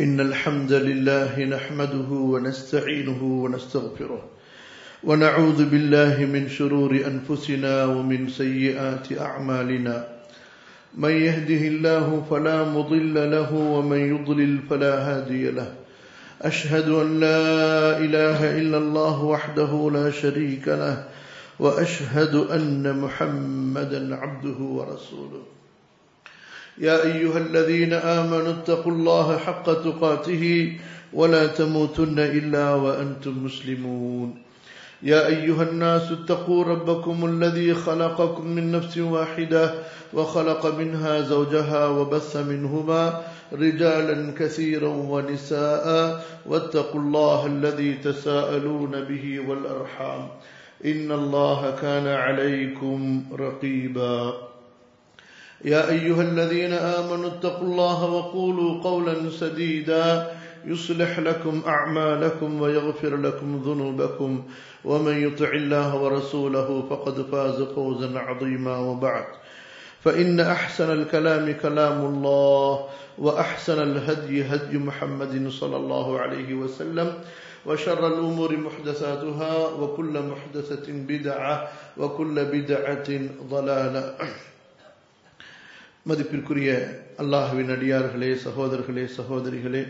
إن الحمد لله نحمده ونستعينه ونستغفره ونعوذ بالله من شرور أنفسنا ومن سيئات أعمالنا من يهده الله فلا مضل له ومن يضلل فلا هادي له أشهد أن لا إله إلا الله وحده لا شريك له وأشهد أن محمدا عبده ورسوله يا أيها الذين آمنوا اتقوا الله حق تقاته ولا تموتن إلا وأنتم مسلمون يا أيها الناس اتقوا ربكم الذي خلقكم من نفس واحدة وخلق منها زوجها وبث منهما رجالا كثيرا ونساء واتقوا الله الذي تساءلون به والأرحام إن الله كان عليكم رقيبا يا أيها الذين آمنوا اتقوا الله وقولوا قولا سديدا يصلح لكم أعمالكم ويغفر لكم ذنوبكم ومن يطع الله ورسوله فقد فاز فوزا عظيما وبعد فإن أحسن الكلام كلام الله وأحسن الهدي هدي محمد صلى الله عليه وسلم وشر الأمور محدثاتها وكل محدثة بدعة وكل بدعة ضلالة மதிப்பிற்குரிய அல்லாஹுவின் அடியார்களே சகோதரர்களே சகோதரிகளே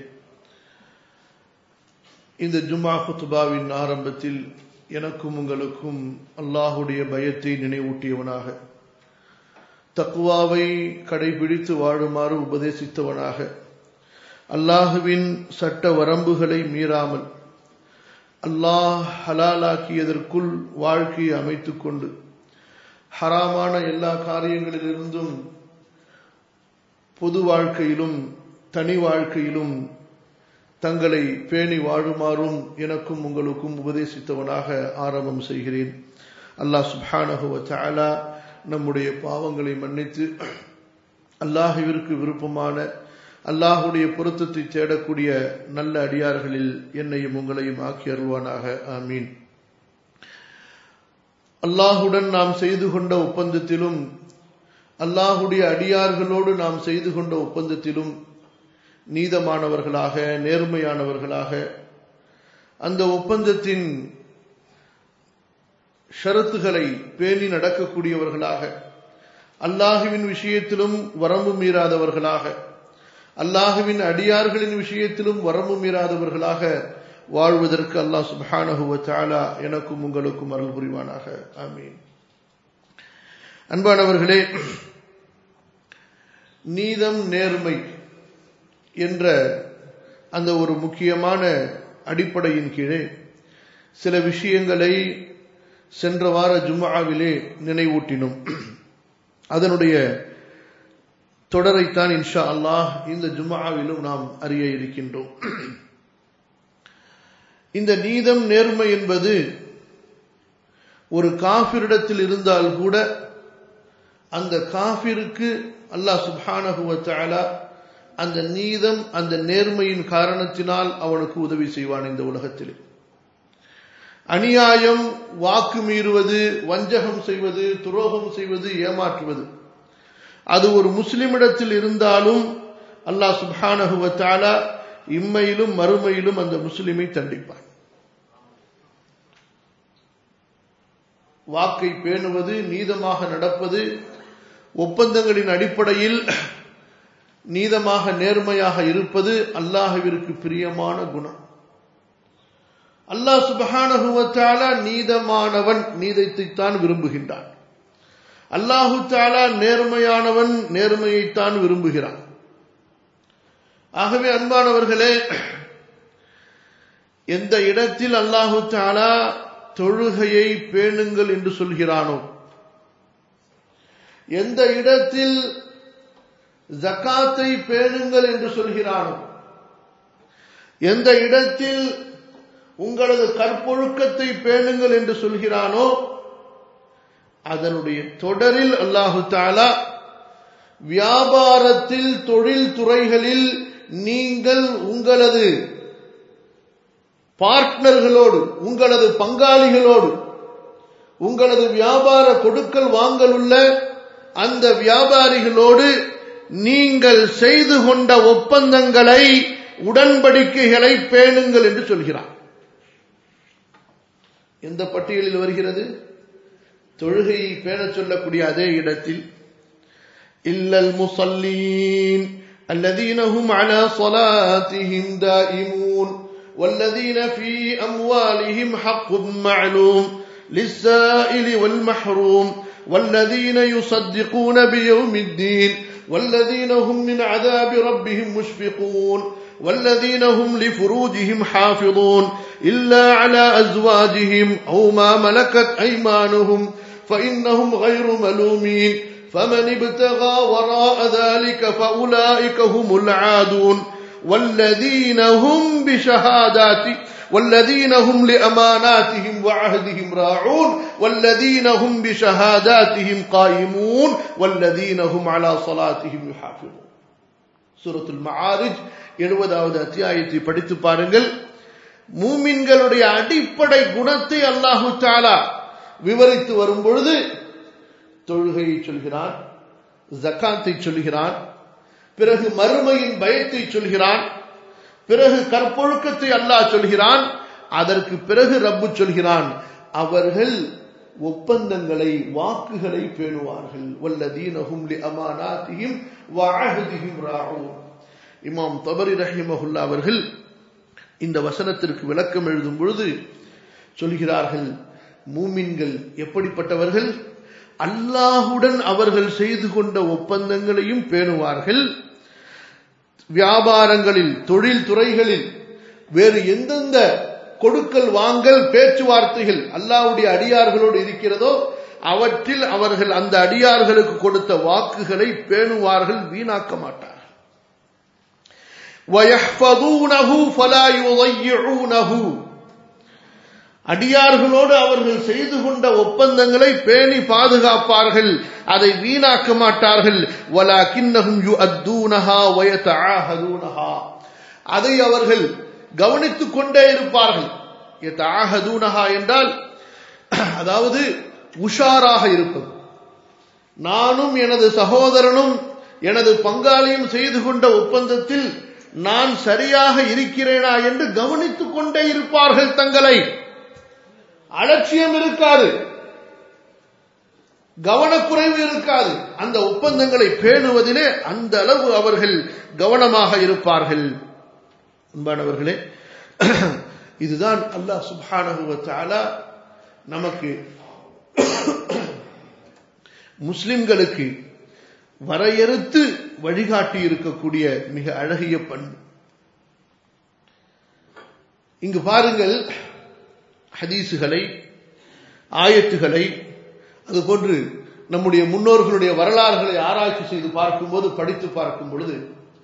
இந்த ஜும்மா குத்துபாவின் ஆரம்பத்தில் எனக்கும் உங்களுக்கும் அல்லாஹுடைய பயத்தை நினைவூட்டியவனாக தக்குவாவை கடைபிடித்து வாழுமாறு உபதேசித்தவனாக அல்லாஹுவின் சட்ட வரம்புகளை மீறாமல் அல்லாஹ் ஹலாலாக்கியதற்குள் வாழ்க்கையை அமைத்துக் கொண்டு ஹராமான எல்லா காரியங்களிலிருந்தும் பொது வாழ்க்கையிலும் தனி வாழ்க்கையிலும் தங்களை பேணி வாழுமாறும் எனக்கும் உங்களுக்கும் உபதேசித்தவனாக ஆரம்பம் செய்கிறேன் அல்லாஹ் சுப்ஹானஹுவ தாலா நம்முடைய பாவங்களை மன்னித்து அல்லாஹுவிற்கு விருப்பமான அல்லாஹுடைய பொருத்தத்தை தேடக்கூடிய நல்ல அடியார்களில் என்னையும் உங்களையும் ஆக்கி அருள்வானாக ஆமீன் அல்லாஹுடன் நாம் செய்து கொண்ட ஒப்பந்தத்திலும் அல்லாஹுடைய அடியார்களோடு நாம் செய்து கொண்ட ஒப்பந்தத்திலும் நீதமானவர்களாக நேர்மையானவர்களாக அந்த ஒப்பந்தத்தின் ஷரத்துகளை பேணி நடக்கக்கூடியவர்களாக அல்லாஹுவின் விஷயத்திலும் வரம்பு மீறாதவர்களாக அல்லாஹுவின் அடியார்களின் விஷயத்திலும் வரம்பு மீறாதவர்களாக வாழ்வதற்கு அல்லாஹ் சுபானஹுவ சாலா எனக்கும் உங்களுக்கும் அருள் புரிவானாக ஆமீன் அன்பானவர்களே நீதம் நேர்மை என்ற அந்த ஒரு முக்கியமான அடிப்படையின் கீழே சில விஷயங்களை சென்ற வார ஜும்மாவிலே நினைவூட்டினோம் அதனுடைய தொடரைத்தான் இன்ஷா அல்லாஹ் இந்த ஜும்மாவிலும் நாம் அறிய இருக்கின்றோம் இந்த நீதம் நேர்மை என்பது ஒரு காஃபிரிடத்தில் இருந்தால் கூட அந்த காஃபிருக்கு அல்லாஹ் சுபானகுவத்தாலா அந்த நீதம் அந்த நேர்மையின் காரணத்தினால் அவனுக்கு உதவி செய்வான் இந்த உலகத்தில் அநியாயம் வாக்கு மீறுவது வஞ்சகம் செய்வது துரோகம் செய்வது ஏமாற்றுவது அது ஒரு முஸ்லிமிடத்தில் இருந்தாலும் அல்லாஹ் சுபானகுவத்தாலா இம்மையிலும் மறுமையிலும் அந்த முஸ்லிமை தண்டிப்பான் வாக்கை பேணுவது நீதமாக நடப்பது ஒப்பந்தங்களின் அடிப்படையில் நீதமாக நேர்மையாக இருப்பது அல்லாஹுவிற்கு பிரியமான குணம் அல்லாஹ் சுபஹானகுவத்தால நீதமானவன் நீதத்தை தான் விரும்புகின்றான் அல்லாஹு தாலா நேர்மையானவன் நேர்மையைத்தான் விரும்புகிறான் ஆகவே அன்பானவர்களே எந்த இடத்தில் அல்லாஹு தாலா தொழுகையை பேணுங்கள் என்று சொல்கிறானோ எந்த இடத்தில் ஜக்காத்தை பேணுங்கள் என்று சொல்கிறானோ எந்த இடத்தில் உங்களது கற்பொழுக்கத்தை பேணுங்கள் என்று சொல்கிறானோ அதனுடைய தொடரில் அல்லாஹு தாலா வியாபாரத்தில் தொழில் துறைகளில் நீங்கள் உங்களது பார்ட்னர்களோடு உங்களது பங்காளிகளோடு உங்களது வியாபார கொடுக்கல் வாங்கல் உள்ள அந்த வியாபாரிகளோடு நீங்கள் செய்து கொண்ட ஒப்பந்தங்களை உடன்படிக்கைகளை பேணுங்கள் என்று சொல்கிறான் எந்த பட்டியலில் வருகிறது தொழுகையை பேணச் சொல்லக்கூடிய அதே இடத்தில் இல்லல் முசல்லீன் الذين هم على صلاتهم دائمون والذين في أموالهم حق معلوم للسائل والمحروم والذين يصدقون بيوم الدين والذين هم من عذاب ربهم مشفقون والذين هم لفروجهم حافظون إلا على أزواجهم أو ما ملكت أيمانهم فإنهم غير ملومين فمن ابتغى وراء ذلك فأولئك هم العادون والذين هم بشهادات والذين هم لأماناتهم وعهدهم راعون والذين هم بشهاداتهم قائمون والذين هم على صلاتهم يحافظون سورة المعارج எழுபதாவது அத்தியாயத்தை படித்து பாருங்கள் மூமின்களுடைய அடிப்படை குணத்தை அல்லாஹு தாலா விவரித்து வரும் பொழுது தொழுகையை சொல்கிறான் ஜக்காத்தை சொல்கிறான் பிறகு மறுமையின் பயத்தை சொல்கிறான் பிறகு கற்பொழுக்கத்தை அல்லாஹ் சொல்கிறான் அதற்கு பிறகு ரப்பு சொல்கிறான் அவர்கள் ஒப்பந்தங்களை வாக்குகளை பேணுவார்கள் வல்லதீனஹும் லி அமானாத்திஹிம் வஅஹதிஹிம் ராஊன் இமாம் தபரி ரஹிமஹுல்லா அவர்கள் இந்த வசனத்திற்கு விளக்கம் எழுதும் பொழுது சொல்கிறார்கள் மூமின்கள் எப்படிப்பட்டவர்கள் அல்லாஹுடன் அவர்கள் செய்து கொண்ட ஒப்பந்தங்களையும் பேணுவார்கள் வியாபாரங்களில் தொழில் துறைகளில் வேறு எந்தெந்த கொடுக்கல் வாங்கல் பேச்சுவார்த்தைகள் அல்லாவுடைய அடியார்களோடு இருக்கிறதோ அவற்றில் அவர்கள் அந்த அடியார்களுக்கு கொடுத்த வாக்குகளை பேணுவார்கள் வீணாக்க மாட்டார்கள் وَيَحْفَظُونَهُ فَلَا يُضَيِّعُونَهُ அடியார்களோடு அவர்கள் செய்து கொண்ட ஒப்பந்தங்களை பேணி பாதுகாப்பார்கள் அதை வீணாக்க மாட்டார்கள் வலாக்கின்னஹும் யுஅத்தூனஹா வயதஆஹதூனஹா அதை அவர்கள் கவனித்துக் கொண்டே இருப்பார்கள் யதஆஹதூனஹா என்றால் அதாவது உஷாராக இருப்பது நானும் எனது சகோதரனும் எனது பங்காளியும் செய்து கொண்ட ஒப்பந்தத்தில் நான் சரியாக இருக்கிறேனா என்று கவனித்துக் கொண்டே இருப்பார்கள் தங்களை அலட்சியம் இருக்காது கவனக்குறைவு இருக்காது அந்த ஒப்பந்தங்களை பேணுவதிலே அந்த அளவு அவர்கள் கவனமாக இருப்பார்கள் அன்பானவர்களே இதுதான் அல்லாஹ் சுபானகுவத்தாலா நமக்கு முஸ்லிம்களுக்கு வரையறுத்து வழிகாட்டி இருக்கக்கூடிய மிக அழகிய பண்பு இங்கு பாருங்கள் ஹதீசுகளை ஆயத்துகளை அதுபோன்று நம்முடைய முன்னோர்களுடைய வரலாறுகளை ஆராய்ச்சி செய்து பார்க்கும்போது படித்து பார்க்கும் பொழுது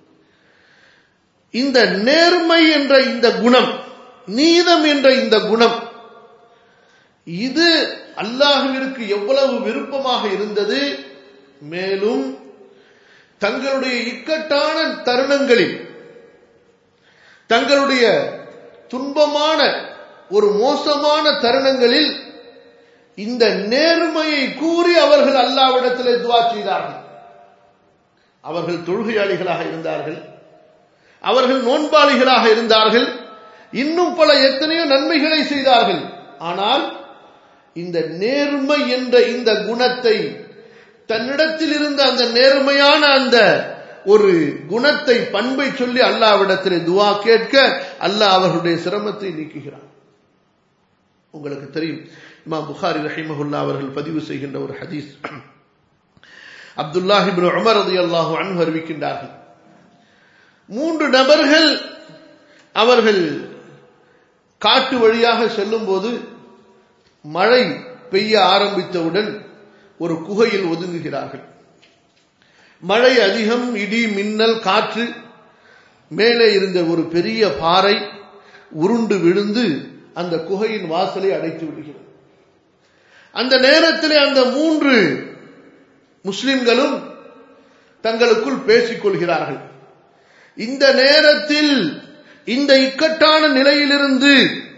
இந்த நேர்மை என்ற இந்த குணம் நீதம் என்ற இந்த குணம் இது அல்லாஹுவிற்கு எவ்வளவு விருப்பமாக இருந்தது மேலும் தங்களுடைய இக்கட்டான தருணங்களில் தங்களுடைய துன்பமான ஒரு மோசமான தருணங்களில் இந்த நேர்மையை கூறி அவர்கள் அல்லாவிடத்திலே துவா செய்தார்கள் அவர்கள் தொழுகையாளிகளாக இருந்தார்கள் அவர்கள் நோன்பாளிகளாக இருந்தார்கள் இன்னும் பல எத்தனையோ நன்மைகளை செய்தார்கள் ஆனால் இந்த நேர்மை என்ற இந்த குணத்தை தன்னிடத்தில் இருந்த அந்த நேர்மையான அந்த ஒரு குணத்தை பண்பை சொல்லி அல்லாவிடத்திலே துவா கேட்க அல்லாஹ் அவர்களுடைய சிரமத்தை நீக்குகிறான் உங்களுக்கு தெரியும் இமாம் புகாரி ரஹிமஹுல்லா அவர்கள் பதிவு செய்கின்ற ஒரு ஹதீஸ் அப்துல்லாஹிபின் உமர் ரதி அல்லாஹு அன்பு அறிவிக்கின்றார்கள் மூன்று நபர்கள் அவர்கள் காட்டு வழியாக செல்லும் போது மழை பெய்ய ஆரம்பித்தவுடன் ஒரு குகையில் ஒதுங்குகிறார்கள் மழை அதிகம் இடி மின்னல் காற்று மேலே இருந்த ஒரு பெரிய பாறை உருண்டு விழுந்து அந்த குகையின் வாசலை அடைத்து விடுகிறது அந்த நேரத்தில் அந்த மூன்று முஸ்லிம்களும் தங்களுக்குள் பேசிக் கொள்கிறார்கள் இந்த நேரத்தில் இந்த இக்கட்டான நிலையிலிருந்து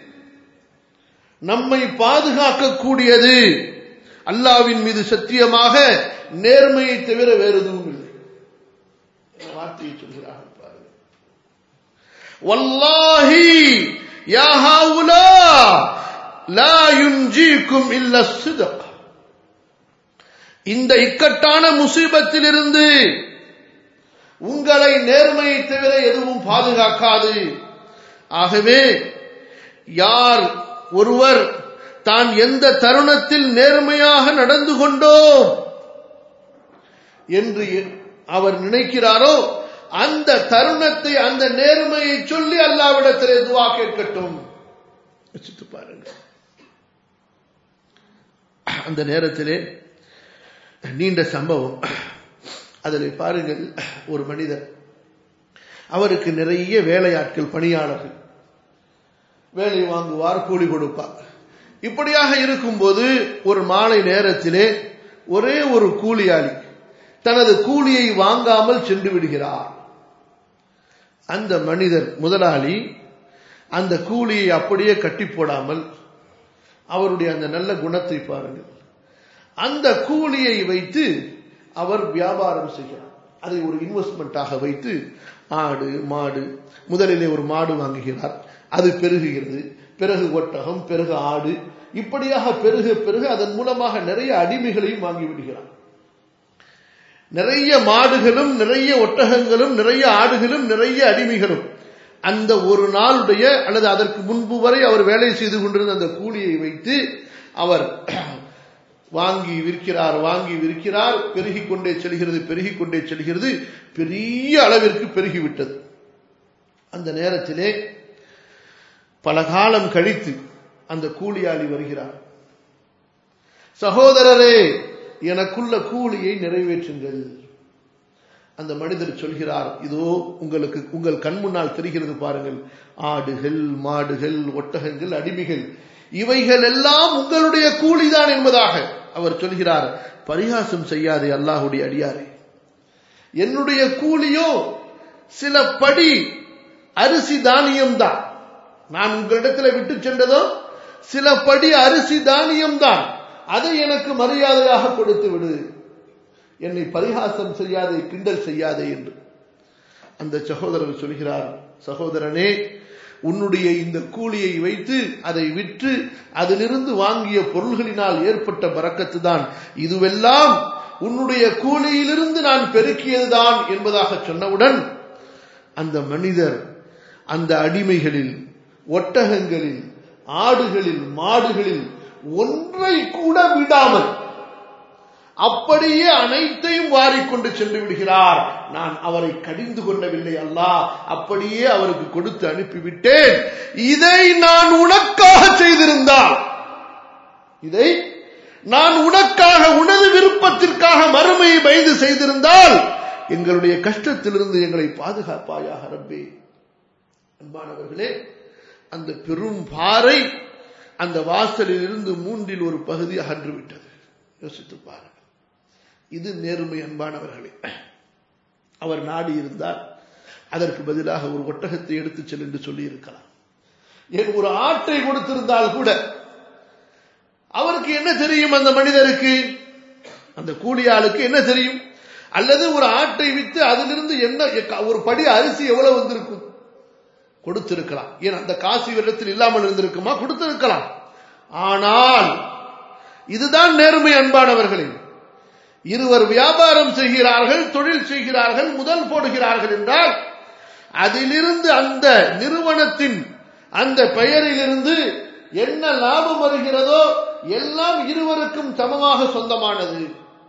நம்மை பாதுகாக்கக்கூடியது அல்லாவின் மீது சத்தியமாக நேர்மையை தவிர வேறு எதுவும் இல்லை வார்த்தையை சொல்கிறார்கள் பாருங்கள் வல்லாஹி யா ஹாவுலா லா யுன்ஜீக்கும் இல்ல சிதக் இந்த இக்கட்டான முசீபத்திலிருந்து உங்களை நேர்மையை தவிர எதுவும் பாதுகாக்காது ஆகவே யார் ஒருவர் தான் எந்த தருணத்தில் நேர்மையாக நடந்து கொண்டோம் என்று அவர் நினைக்கிறாரோ அந்த தருணத்தை அந்த நேர்மையை சொல்லி அல்லாவிடத்திலே துவா கேட்கட்டும் வச்சுட்டு பாருங்க அந்த நேரத்திலே நீண்ட சம்பவம் அதில் பாருங்கள் ஒரு மனிதர் அவருக்கு நிறைய வேலையாட்கள் பணியாளர்கள் வேலை வாங்குவார் கூலி கொடுப்பார் இப்படியாக இருக்கும்போது ஒரு மாலை நேரத்திலே ஒரே ஒரு கூலியாளி தனது கூலியை வாங்காமல் சென்று விடுகிறார் அந்த மனிதர் முதலாளி அந்த கூலியை அப்படியே கட்டி போடாமல் அவருடைய அந்த நல்ல குணத்தை பாருங்கள் அந்த கூலியை வைத்து அவர் வியாபாரம் செய்கிறார் அதை ஒரு இன்வெஸ்ட்மெண்ட்டாக வைத்து ஆடு மாடு முதலிலே ஒரு மாடு வாங்குகிறார் அது பெருகுகிறது பிறகு ஒட்டகம் பிறகு ஆடு இப்படியாக பெருக பெருக அதன் மூலமாக நிறைய அடிமைகளையும் வாங்கி விடுகிறார் நிறைய மாடுகளும் நிறைய ஒட்டகங்களும் நிறைய ஆடுகளும் நிறைய அடிமைகளும் அந்த ஒரு நாளுடைய அல்லது அதற்கு முன்பு வரை அவர் வேலை செய்து கொண்டிருந்த அந்த கூலியை வைத்து அவர் வாங்கி விற்கிறார் வாங்கி விற்கிறார் பெருகிக் கொண்டே செல்கிறது பெருகிக் கொண்டே செல்கிறது பெரிய அளவிற்கு பெருகிவிட்டது அந்த நேரத்திலே பல காலம் கழித்து அந்த கூலியாளி வருகிறார் சகோதரரே எனக்குள்ள கூலியை நிறைவேற்றுங்கள் அந்த மனிதர் சொல்கிறார் இதோ உங்களுக்கு உங்கள் கண் முன்னால் தெரிகிறது பாருங்கள் ஆடுகள் மாடுகள் ஒட்டகங்கள் அடிமைகள் இவைகள் எல்லாம் உங்களுடைய கூலிதான் என்பதாக அவர் சொல்கிறார் பரிகாசம் செய்யாதே அல்லாஹுடைய அடியாரே என்னுடைய கூலியோ சில படி அரிசி தானியம் தான் நான் உங்களிடத்தில் விட்டு சென்றதோ சில படி அரிசி தானியம் தான் அதை எனக்கு மரியாதையாக கொடுத்து விடு என்னை பரிகாசம் செய்யாதே கிண்டல் செய்யாதே என்று அந்த சகோதரர் சொல்கிறார் சகோதரனே உன்னுடைய இந்த கூலியை வைத்து அதை விற்று அதிலிருந்து வாங்கிய பொருள்களினால் ஏற்பட்ட பறக்கத்து தான் இதுவெல்லாம் உன்னுடைய கூலியிலிருந்து நான் பெருக்கியதுதான் என்பதாக சொன்னவுடன் அந்த மனிதர் அந்த அடிமைகளில் ஒட்டகங்களில் ஆடுகளில் மாடுகளில் ஒன்றை கூட விடாமல் அப்படியே அனைத்தையும் வாரிக்கொண்டு சென்று விடுகிறார் நான் அவரை கடிந்து கொள்ளவில்லை அல்லாஹ் அப்படியே அவருக்கு கொடுத்து அனுப்பிவிட்டேன் இதை நான் உனக்காக செய்திருந்தால் இதை நான் உனக்காக உனது விருப்பத்திற்காக மறுமையை பயந்து செய்திருந்தால் எங்களுடைய கஷ்டத்திலிருந்து எங்களை பாதுகாப்பாயாக ரப்பே அன்பானவர்களே அந்த பெரும் பாறை அந்த வாசலில் இருந்து மூன்றில் ஒரு பகுதி அகன்று விட்டது யோசித்து பாருங்கள் இது நேர்மை அன்பானவர்களே அவர் நாடி இருந்தார் அதற்கு பதிலாக ஒரு ஒட்டகத்தை எடுத்து செல் என்று சொல்லி இருக்கலாம் ஏன் ஒரு ஆட்டை கொடுத்திருந்தால் கூட அவருக்கு என்ன தெரியும் அந்த மனிதருக்கு அந்த கூலியாளுக்கு என்ன தெரியும் அல்லது ஒரு ஆட்டை வித்து அதிலிருந்து என்ன ஒரு படி அரிசி எவ்வளவு வந்திருக்கும் கொடுத்திருக்கலாம் ஏன் அந்த காசு இவரிடத்தில் இல்லாமல் இருந்திருக்குமா கொடுத்திருக்கலாம் ஆனால் இதுதான் நேர்மை அன்பானவர்களே இருவர் வியாபாரம் செய்கிறார்கள் தொழில் செய்கிறார்கள் முதல் போடுகிறார்கள் என்றால் அதிலிருந்து அந்த நிறுவனத்தின் அந்த பெயரிலிருந்து என்ன லாபம் வருகிறதோ எல்லாம் இருவருக்கும் சமமாக சொந்தமானது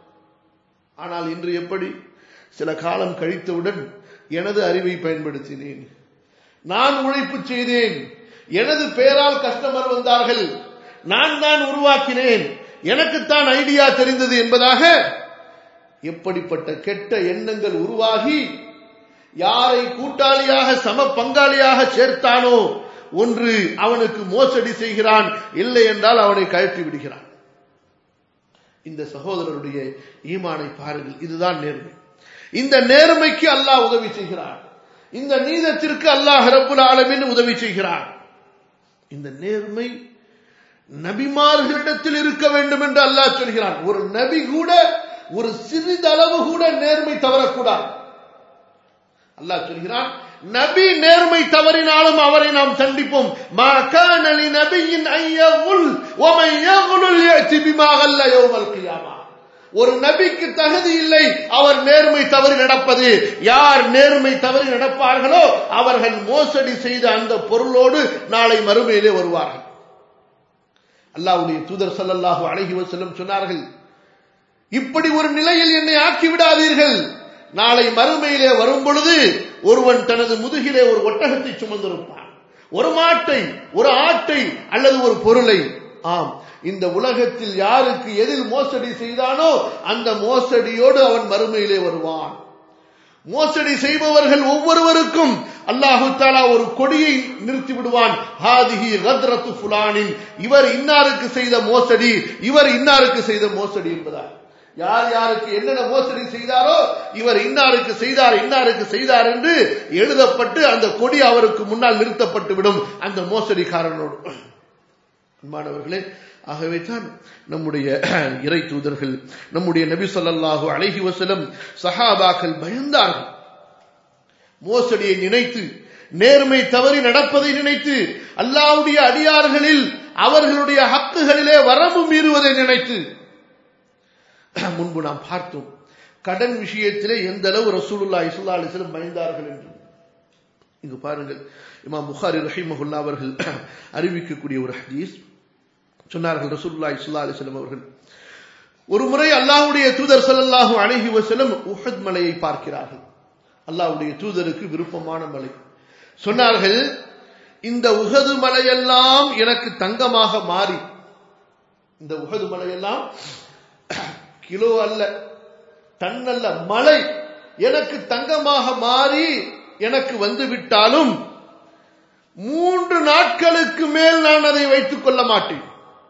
ஆனால் இன்று எப்படி சில காலம் கழித்தவுடன் எனது அறிவை பயன்படுத்தினேன் நான் உழைப்பு செய்தேன் எனது பெயரால் கஸ்டமர் வந்தார்கள் நான் தான் உருவாக்கினேன் எனக்குத்தான் ஐடியா தெரிந்தது என்பதாக எப்படிப்பட்ட கெட்ட எண்ணங்கள் உருவாகி யாரை கூட்டாளியாக சம பங்காளியாக சேர்த்தானோ ஒன்று அவனுக்கு மோசடி செய்கிறான் இல்லை என்றால் அவனை கழற்றி விடுகிறான் இந்த சகோதரருடைய ஈமானை பாருங்கள் இதுதான் நேர்மை இந்த நேர்மைக்கு அல்லாஹ் உதவி செய்கிறான் இந்த நீதத்திற்கு அல்லாஹ் ரப்புல் ஆலமின் உதவி செய்கிறான் இந்த நேர்மை நபிமார்களிடத்தில் இருக்க வேண்டும் என்று அல்லாஹ் சொல்கிறான் ஒரு நபி கூட ஒரு சிறிதளவு கூட நேர்மை தவறக்கூடாது அல்லாஹ் சொல்கிறான் நபி நேர்மை தவறினாலும் அவரை நாம் சந்திப்போம் மா கான லி நபியின் ஐயகுல் வமன் யகுலுல் யஅதி பிமா கல்ல யௌமல் கியாமா ஒரு நபிக்கு தகுதி இல்லை அவர் நேர்மை தவறி நடப்பது யார் நேர்மை தவறி நடப்பார்களோ அவர்கள் மோசடி செய்த அந்த பொருளோடு நாளை மறுமையிலே வருவார்கள் அல்லாஹ்வுடைய தூதர் ஸல்லல்லாஹு அலைஹி வஸல்லம் சொன்னார்கள் இப்படி ஒரு நிலையில் என்னை ஆக்கி விடாதீர்கள் நாளை மறுமையிலே வரும் பொழுது ஒருவன் தனது முதுகிலே ஒரு ஒட்டகத்தை சுமந்திருப்பான் ஒரு மாட்டை ஒரு ஆட்டை அல்லது ஒரு பொருளை ஆம் இந்த உலகத்தில் யாருக்கு எதில் மோசடி செய்தானோ அந்த மோசடியோடு அவன் மறுமையிலே வருவான் மோசடி செய்பவர்கள் ஒவ்வொருவருக்கும் அல்லாஹு தாலா ஒரு கொடியை நிறுத்தி விடுவான் ஹாதிஹி ரத்ரத்து ஃபுலானின் இவர் இன்னாருக்கு செய்த மோசடி இவர் இன்னாருக்கு செய்த மோசடி என்பதால் யார் யாருக்கு என்னென்ன மோசடி செய்தாரோ இவர் இன்னாருக்கு செய்தார் இன்னாருக்கு செய்தார் என்று எழுதப்பட்டு அந்த கொடி அவருக்கு முன்னால் நிறுத்தப்பட்டு விடும் அந்த மோசடிக்காரனோடு அன்பானவர்களே ஆகவே தான் நம்முடைய இறை தூதர்கள் நம்முடைய நபி ஸல்லல்லாஹு அலைஹி வஸல்லம் சஹாபாக்கள் பயந்தார்கள் மோசடியை நினைத்து நேர்மை தவறி நடப்பதை நினைத்து அல்லாஹ்வுடைய அடியார்களில் அவர்களுடைய ஹக்குகளிலே வரம்பு மீறுவதை நினைத்து முன்பு நாம் பார்த்தோம் கடன் விஷயத்திலே எந்த அளவு ரசூலுல்லாஹி ஸல்லல்லாஹு அலைஹி வஸல்லம் பயந்தார்கள் என்று இங்கு பாருங்கள் இமாம் புகாரி ரஹிமஹுல்லா அவர்கள் அறிவிக்கக்கூடிய ஒரு ஹதீஸ் சொன்னார்கள் ரசூலுல்லாஹி ஸல்லல்லாஹு அலைஹி வஸல்லம் அவர்கள் ஒரு முறை அல்லாஹ்வுடைய தூதர் ஸல்லல்லாஹு அலைஹி வஸல்லம் உஹத் மலையை பார்க்கிறார்கள் அல்லாஹ்வுடைய தூதருக்கு விருப்பமான மலை சொன்னார்கள் இந்த உஹது மலையெல்லாம் எனக்கு தங்கமாக மாறி இந்த உஹது மலையெல்லாம் கிலோ அல்ல டன் அல்ல மலை எனக்கு தங்கமாக மாறி எனக்கு வந்து விட்டாலும் மூன்று நாட்களுக்கு மேல் நான் அதை வைத்துக் கொள்ள மாட்டேன்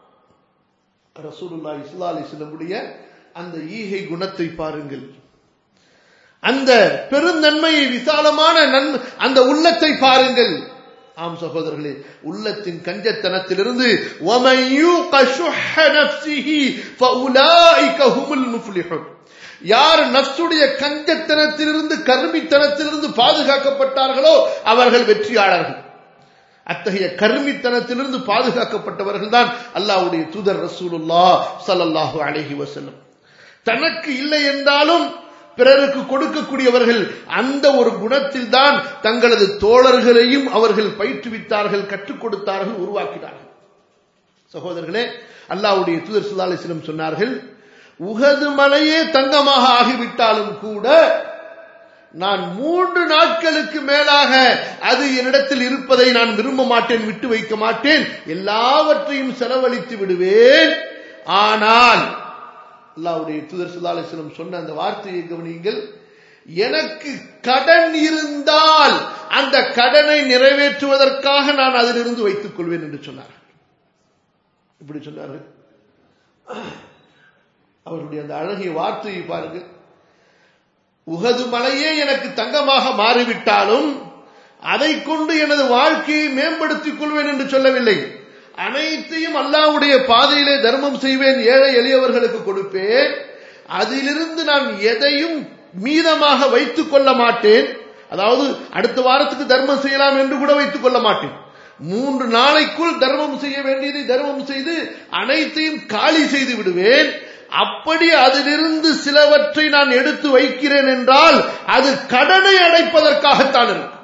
ரசூலுல்லா இஸ்லா அலிஸ்லமுடைய அந்த ஈகை குணத்தை பாருங்கள் அந்த பெருந்தன்மையை விசாலமான நன் அந்த உள்ளத்தை பாருங்கள் ஆம் சகோதரர்களே உள்ளத்தின் கஞ்சத்தனத்திலிருந்து وَمَن يُوقَ شُحَّ نَفْسِهِ فَأُولَٰئِكَ هُمُ الْمُفْلِحُونَ யார் நஃப்சுடைய கஞ்சத்தனத்திலிருந்து கருமித்தனத்திலிருந்து பாதுகாக்கப்பட்டார்களோ அவர்கள் வெற்றியாளர்கள் அத்தகைய கருமித்தனத்திலிருந்து பாதுகாக்கப்பட்டவர்கள் தான் அல்லாஹ்வுடைய தூதர் ரசூலுல்லா ஸல்லல்லாஹு அலைஹி வஸல்லம் தனக்கு இல்லை என்றாலும் பிறருக்கு கொடுக்கக்கூடியவர்கள் அந்த ஒரு குணத்தில் தான் தங்களது தோழர்களையும் அவர்கள் பயிற்றுவித்தார்கள் கற்றுக் கொடுத்தார்கள் உருவாக்கினார்கள் சகோதரர்களே அல்லாஹ்வுடைய தூதர் ஸல்லல்லாஹு அலைஹி வஸல்லம் சொன்னார்கள் உகது மலையே தங்கமாக ஆகிவிட்டாலும் கூட நான் மூன்று நாட்களுக்கு மேலாக அது என்னிடத்தில் இருப்பதை நான் விரும்ப மாட்டேன் விட்டு வைக்க மாட்டேன் எல்லாவற்றையும் செலவழித்து விடுவேன் ஆனால் அல்லாவுடைய தூதர் சுல்லாஸ்லம் சொன்ன அந்த வார்த்தையை கவனியுங்கள் எனக்கு கடன் இருந்தால் அந்த கடனை நிறைவேற்றுவதற்காக நான் அதிலிருந்து வைத்துக் கொள்வேன் என்று சொன்னார் இப்படி சொன்னார்கள் அவருடைய அந்த அழகிய வார்த்தையை பாருங்கள் உகது மலையே எனக்கு தங்கமாக மாறிவிட்டாலும் அதை கொண்டு எனது வாழ்க்கையை மேம்படுத்திக் கொள்வேன் என்று சொல்லவில்லை அனைத்தையும் அல்லாவுடைய பாதையிலே தர்மம் செய்வேன் ஏழை எளியவர்களுக்கு கொடுப்பேன் அதிலிருந்து நான் எதையும் மீதமாக வைத்துக் கொள்ள மாட்டேன் அதாவது அடுத்த வாரத்துக்கு தர்மம் செய்யலாம் என்று கூட வைத்துக் கொள்ள மாட்டேன் மூன்று நாளைக்குள் தர்மம் செய்ய வேண்டியதை தர்மம் செய்து அனைத்தையும் காலி செய்து விடுவேன் அப்படி அதிலிருந்து சிலவற்றை நான் எடுத்து வைக்கிறேன் என்றால் அது கடனை அடைப்பதற்காகத்தான் இருக்கும்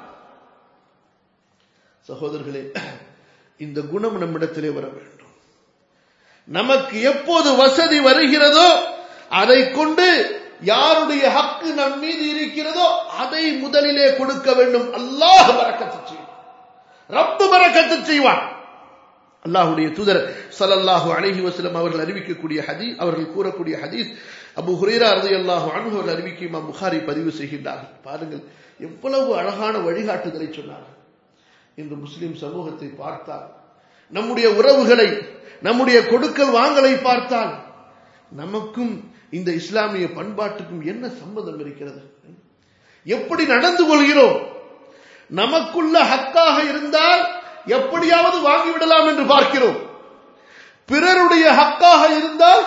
சகோதரர்களே இந்த குணம் நம்மிடத்திலே வர வேண்டும் நமக்கு எப்போது வசதி வருகிறதோ அதை கொண்டு யாருடைய ஹக்கு நம் மீது இருக்கிறதோ அதை முதலிலே கொடுக்க வேண்டும் அல்லாஹ் பறக்கத்து செய்வான் ரப்பு பறக்கத்து செய்வான் அல்லாஹுடைய தூதர் சல்லல்லாஹு அலைஹி வஸல்லம் அவர்கள் அறிவிக்கக்கூடிய ஹதீஸ் அவர்கள் கூறக்கூடிய ஹதீஸ் அபு ஹுரைரா ரலியல்லாஹு அன்ஹு அவர்கள் அறிவிக்க இமாம் புகாரி பதிவு செய்கின்றார்கள் பாருங்கள் எவ்வளவு அழகான வழிகாட்டுதலை சொன்னார்கள் இன்று முஸ்லிம் சமூகத்தை பார்த்தால் நம்முடைய உறவுகளை நம்முடைய கொடுக்கல் வாங்கலை பார்த்தால் நமக்கும் இந்த இஸ்லாமிய பண்பாட்டுக்கும் என்ன சம்பந்தம் இருக்கிறது எப்படி நடந்து கொள்கிறோம் நமக்குள்ள ஹக்காக இருந்தால் எப்படியாவது வாங்கிவிடலாம் என்று பார்க்கிறோம் பிறருடைய ஹக்காக இருந்தால்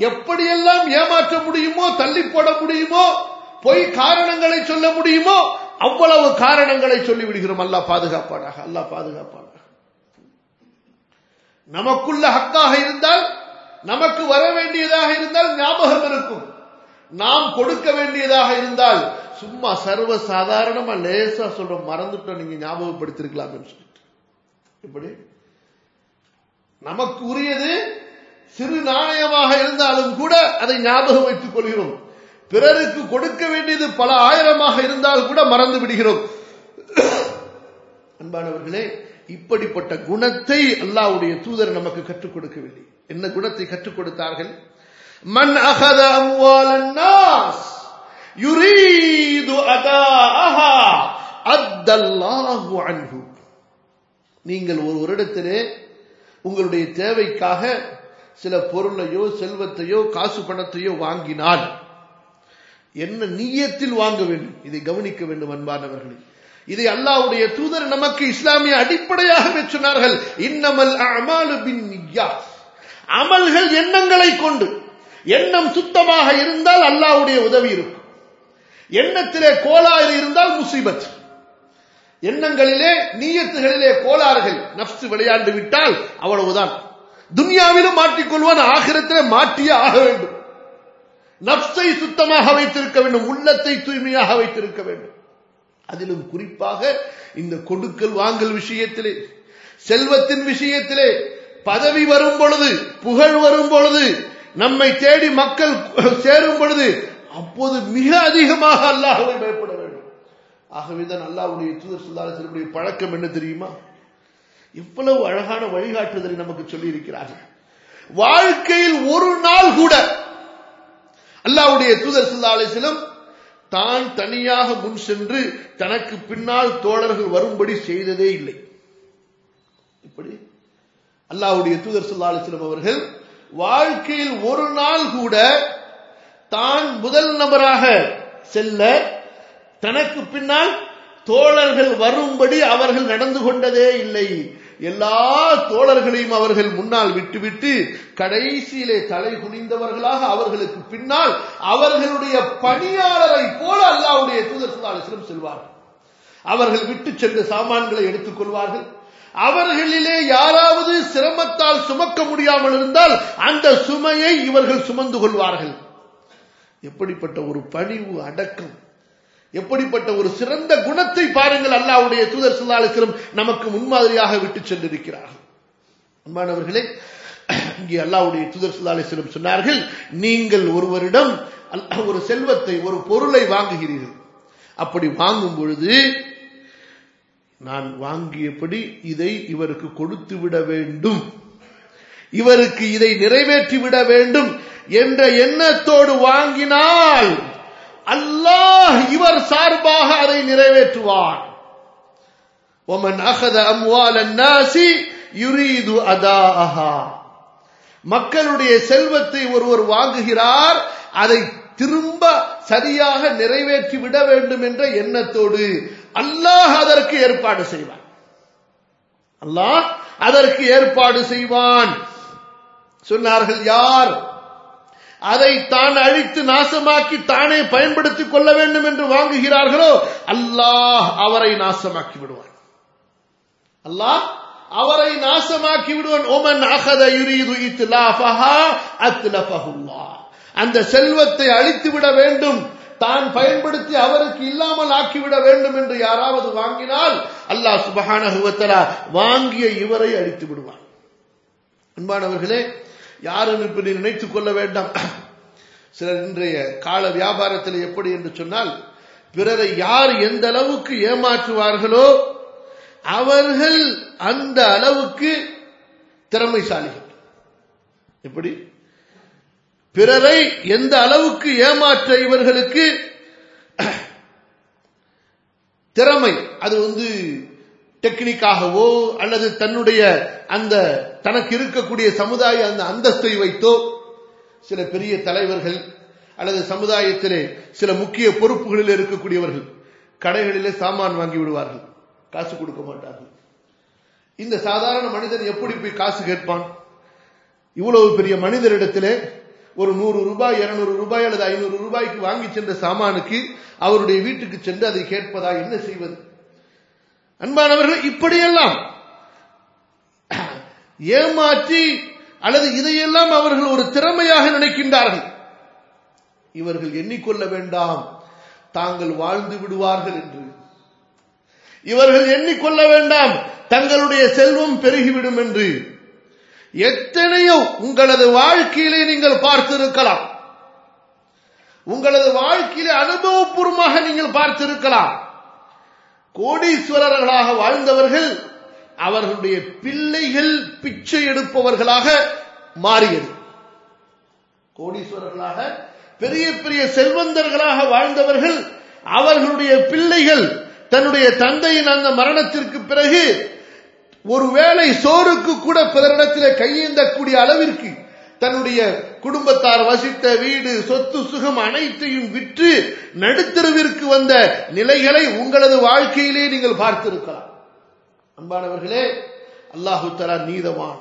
எப்படியெல்லாம் ஏமாற்ற முடியுமோ தள்ளி போட முடியுமோ பொய் காரணங்களை சொல்ல முடியுமோ அவ்வளவு காரணங்களை சொல்லி விடுகிறோம் அல்லாஹ் பாதுகாப்பானாக அல்லாஹ் பாதுகாப்பானாக நமக்குள்ள ஹக்காக இருந்தால் நமக்கு வர வேண்டியதாக இருந்தால் ஞாபகம் இருக்கும் நாம் கொடுக்க வேண்டியதாக இருந்தால் சும்மா சர்வ சாதாரணமா லேசா சொல்றோம் மறந்துட்டோம் நீங்க ஞாபகப்படுத்திருக்கலாம் சொல்லிட்டு இப்படி நமக்கு உரியது சிறு நாணயமாக இருந்தாலும் கூட அதை ஞாபகம் வைத்துக் கொள்கிறோம் பிறருக்கு கொடுக்க வேண்டியது பல ஆயிரமாக இருந்தால் கூட மறந்து விடுகிறோம் அன்பானவர்களே இப்படிப்பட்ட குணத்தை அல்லாவுடைய தூதர் நமக்கு கற்றுக் கொடுக்கவில்லை என்ன குணத்தை கற்றுக் கொடுத்தார்கள் மன் அகத அம்வாலன் நாஸ் யுரீது அதாஹா அத்தல்லாஹு அன்ஹு நீங்கள் ஒரு வருடத்திலே உங்களுடைய தேவைக்காக சில பொருளையோ செல்வத்தையோ காசு பணத்தையோ வாங்கினால் என்ன நீயத்தில் வாங்க வேண்டும் இதை கவனிக்க வேண்டும் அன்பானவர்களே இதை அல்லாவுடைய தூதர் நமக்கு இஸ்லாமிய அடிப்படையாக சொன்னார்கள் இன்னமல் அமாலு பின் அமல்கள் எண்ணங்களை கொண்டு எண்ணம் சுத்தமாக இருந்தால் அல்லாவுடைய உதவி இருக்கும் எண்ணத்திலே கோளாறு இருந்தால் முசீபத் எண்ணங்களிலே நீயத்துகளிலே கோளாறுகள் நப்சு விளையாண்டு விட்டால் அவ்வளவுதான் துன்யாவிலும் மாட்டிக்கொள்வான் ஆகிரத்திலே மாட்டியே ஆக வேண்டும் நப்சை சுத்தமாக வைத்திருக்க வேண்டும் உள்ளத்தை தூய்மையாக வைத்திருக்க வேண்டும் அதிலும் குறிப்பாக இந்த கொடுக்கல் வாங்கல் விஷயத்திலே செல்வத்தின் விஷயத்திலே பதவி வரும் பொழுது புகழ் வரும் பொழுது நம்மை தேடி மக்கள் சேரும் பொழுது அப்போது மிக அதிகமாக அல்லாஹவை பயப்பட வேண்டும் ஆகவேதான் அல்லாவுடைய தூதர் சுல்லாசனுடைய பழக்கம் என்ன தெரியுமா இவ்வளவு அழகான வழிகாட்டுதலை நமக்கு சொல்லி இருக்கிறார்கள் வாழ்க்கையில் ஒரு நாள் கூட அல்லாவுடைய தூதர் சுல்லா அலிசிலம் தான் தனியாக முன் சென்று தனக்கு பின்னால் தோழர்கள் வரும்படி செய்ததே இல்லை இப்படி அல்லாவுடைய தூதர் சுல்லா அலிஸ்லம் அவர்கள் வாழ்க்கையில் ஒரு நாள் கூட தான் முதல் நபராக செல்ல தனக்கு பின்னால் தோழர்கள் வரும்படி அவர்கள் நடந்து கொண்டதே இல்லை எல்லா தோழர்களையும் அவர்கள் முன்னால் விட்டுவிட்டு கடைசியிலே தலை குனிந்தவர்களாக அவர்களுக்கு பின்னால் அவர்களுடைய பணியாளரை போல அல்லாவுடைய தூதர் சுல்லாலிசிலும் செல்வார்கள் அவர்கள் விட்டு சென்ற சாமான்களை எடுத்துக் கொள்வார்கள் அவர்களிலே யாராவது சிரமத்தால் சுமக்க முடியாமல் இருந்தால் அந்த சுமையை இவர்கள் சுமந்து கொள்வார்கள் எப்படிப்பட்ட ஒரு பணிவு அடக்கம் எப்படிப்பட்ட ஒரு சிறந்த குணத்தை பாருங்கள் அல்லாவுடைய தூதர் சுல்லாலிசிலும் நமக்கு முன்மாதிரியாக விட்டு சென்றிருக்கிறார்கள் அன்பானவர்களே இங்கே அல்லாவுடைய தூதர் சுல்லாலிசிலும் சொன்னார்கள் நீங்கள் ஒருவரிடம் ஒரு செல்வத்தை ஒரு பொருளை வாங்குகிறீர்கள் அப்படி வாங்கும் பொழுது நான் வாங்கியபடி இதை இவருக்கு கொடுத்து விட வேண்டும் இவருக்கு இதை நிறைவேற்றி விட வேண்டும் என்ற எண்ணத்தோடு வாங்கினால் அல்லாஹ் இவர் சார்பாக அதை நிறைவேற்றுவார் ஒமன் அகத அம்வால் நாசி யுரீது அதாஹா மக்களுடைய செல்வத்தை ஒருவர் வாங்குகிறார் அதை திரும்ப சரியாக நிறைவேற்றி விட வேண்டும் என்ற எண்ணத்தோடு அல்லாஹ் அதற்கு ஏற்பாடு செய்வான் அல்லாஹ் அதற்கு ஏற்பாடு செய்வான் சொன்னார்கள் யார் அதை தான் அழித்து நாசமாக்கி தானே பயன்படுத்திக் கொள்ள வேண்டும் என்று வாங்குகிறார்களோ அல்லாஹ் அவரை நாசமாக்கி விடுவான் அல்லாஹ் அவரை நாசமாக்கி விடுவான் ஓமன் அகத யுரீது இத்லாஃபஹா அத்லஃபஹுல்லாஹ் அந்த செல்வத்தை அழித்து விட வேண்டும் தான் பயன்படுத்தி அவருக்கு இல்லாமல் ஆக்கிவிட வேண்டும் என்று யாராவது வாங்கினால் அல்லாஹ் சுபஹானஹுவத்தலா வாங்கிய இவரை அழித்து விடுவான் அன்பானவர்களே யாரும் இப்படி நினைத்துக் கொள்ள வேண்டாம் சிலர் இன்றைய கால வியாபாரத்தில் எப்படி என்று சொன்னால் பிறரை யார் எந்த அளவுக்கு ஏமாற்றுவார்களோ அவர்கள் அந்த அளவுக்கு திறமைசாலிகள் எப்படி பிறரை எந்த அளவுக்கு ஏமாற்ற இவர்களுக்கு திறமை அது வந்து டெக்னிக்காகவோ அல்லது தன்னுடைய அந்த தனக்கு இருக்கக்கூடிய சமுதாய அந்த அந்தஸ்தை வைத்தோ சில பெரிய தலைவர்கள் அல்லது சமுதாயத்திலே சில முக்கிய பொறுப்புகளில் இருக்கக்கூடியவர்கள் கடைகளிலே சாமான் வாங்கி விடுவார்கள் காசு கொடுக்க மாட்டார்கள் இந்த சாதாரண மனிதன் எப்படி போய் காசு கேட்பான் இவ்வளவு பெரிய மனிதரிடத்திலே ஒரு நூறு ரூபாய் இருநூறு ரூபாய் அல்லது ஐநூறு ரூபாய்க்கு வாங்கி சென்ற சாமானுக்கு அவருடைய வீட்டுக்கு சென்று அதை கேட்பதா என்ன செய்வது அன்பானவர்கள் இப்படியெல்லாம் ஏமாற்றி அல்லது இதையெல்லாம் அவர்கள் ஒரு திறமையாக நினைக்கின்றார்கள் இவர்கள் எண்ணிக்கொள்ள வேண்டாம் தாங்கள் வாழ்ந்து விடுவார்கள் என்று இவர்கள் எண்ணிக்கொள்ள வேண்டாம் தங்களுடைய செல்வம் பெருகிவிடும் என்று எத்தனையோ உங்களது வாழ்க்கையிலே நீங்கள் பார்த்திருக்கலாம் உங்களது வாழ்க்கையிலே அனுபவபூர்வமாக நீங்கள் பார்த்திருக்கலாம் கோடீஸ்வரர்களாக வாழ்ந்தவர்கள் அவர்களுடைய பிள்ளைகள் பிச்சை எடுப்பவர்களாக மாறியது கோடீஸ்வரர்களாக பெரிய பெரிய செல்வந்தர்களாக வாழ்ந்தவர்கள் அவர்களுடைய பிள்ளைகள் தன்னுடைய தந்தையின் அந்த மரணத்திற்கு பிறகு ஒருவேளை சோறுக்கு கூட பிறரிடத்தில் கையேந்தக்கூடிய அளவிற்கு தன்னுடைய குடும்பத்தார் வசித்த வீடு சொத்து சுகம் அனைத்தையும் விற்று நடுத்தருவிற்கு வந்த நிலைகளை உங்களது வாழ்க்கையிலே நீங்கள் பார்த்திருக்கலாம் அன்பானவர்களே அல்லாஹு தலா நீதவான்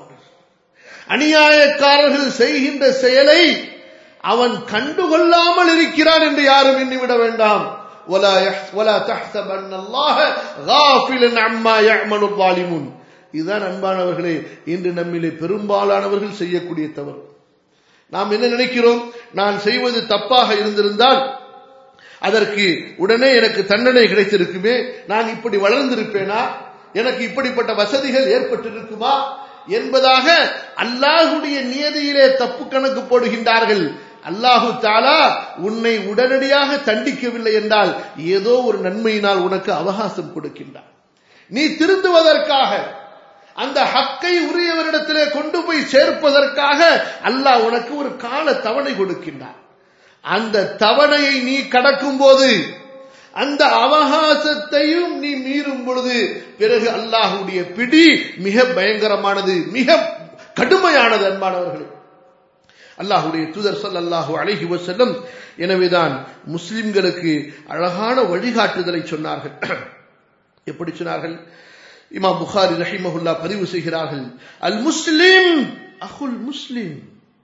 அநியாயக்காரர்கள் செய்கின்ற செயலை அவன் கண்டுகொள்ளாமல் இருக்கிறான் என்று யாரும் எண்ணிவிட வேண்டாம் ولا ولا تحسبن الله غافلا عما يعمل الظالمون இதுதான் அன்பானவர்களே இன்று நம்மிலே பெரும்பாலானவர்கள் செய்யக்கூடிய தவறு நாம் என்ன நினைக்கிறோம் நான் செய்வது தப்பாக இருந்திருந்தால் அதற்கு உடனே எனக்கு தண்டனை கிடைத்திருக்குமே நான் இப்படி வளர்ந்திருப்பேனா எனக்கு இப்படிப்பட்ட வசதிகள் ஏற்பட்டிருக்குமா என்பதாக அல்லாஹுடைய நியதியிலே தப்பு கணக்கு போடுகின்றார்கள் அல்லாஹு தாலா உன்னை உடனடியாக தண்டிக்கவில்லை என்றால் ஏதோ ஒரு நன்மையினால் உனக்கு அவகாசம் கொடுக்கின்றார் நீ திருந்துவதற்காக அந்த ஹக்கை உரியவரிடத்திலே கொண்டு போய் சேர்ப்பதற்காக அல்லாஹ் உனக்கு ஒரு கால தவணை கொடுக்கின்றார் அந்த தவணையை நீ கடக்கும் போது அந்த அவகாசத்தையும் நீ மீறும் பொழுது பிறகு அல்லாஹுடைய பிடி மிக பயங்கரமானது மிக கடுமையானது அன்பானவர்களே அல்லாஹுடைய தூதர் சல்லாஹு அழகி வசல்லம் எனவேதான் முஸ்லிம்களுக்கு அழகான வழிகாட்டுதலை சொன்னார்கள் எப்படி சொன்னார்கள் இமாம் புகாரி ரஹிமஹுல்லா பதிவு செய்கிறார்கள் அல் முஸ்லிம் அகுல் முஸ்லிம்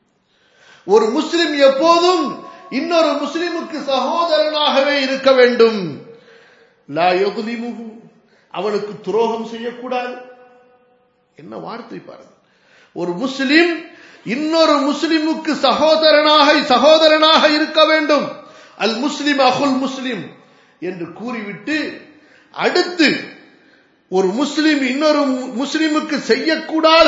ஒரு முஸ்லிம் எப்போதும் இன்னொரு முஸ்லிமுக்கு சகோதரனாகவே இருக்க வேண்டும் லா யகுலிமுகு அவனுக்கு துரோகம் செய்யக்கூடாது என்ன வார்த்தை பாருங்க ஒரு முஸ்லிம் இன்னொரு முஸ்லிமுக்கு சகோதரனாக சகோதரனாக இருக்க வேண்டும் அல் முஸ்லிம் அகுல் முஸ்லிம் என்று கூறிவிட்டு அடுத்து ஒரு முஸ்லிம் இன்னொரு முஸ்லிமுக்கு செய்யக்கூடாத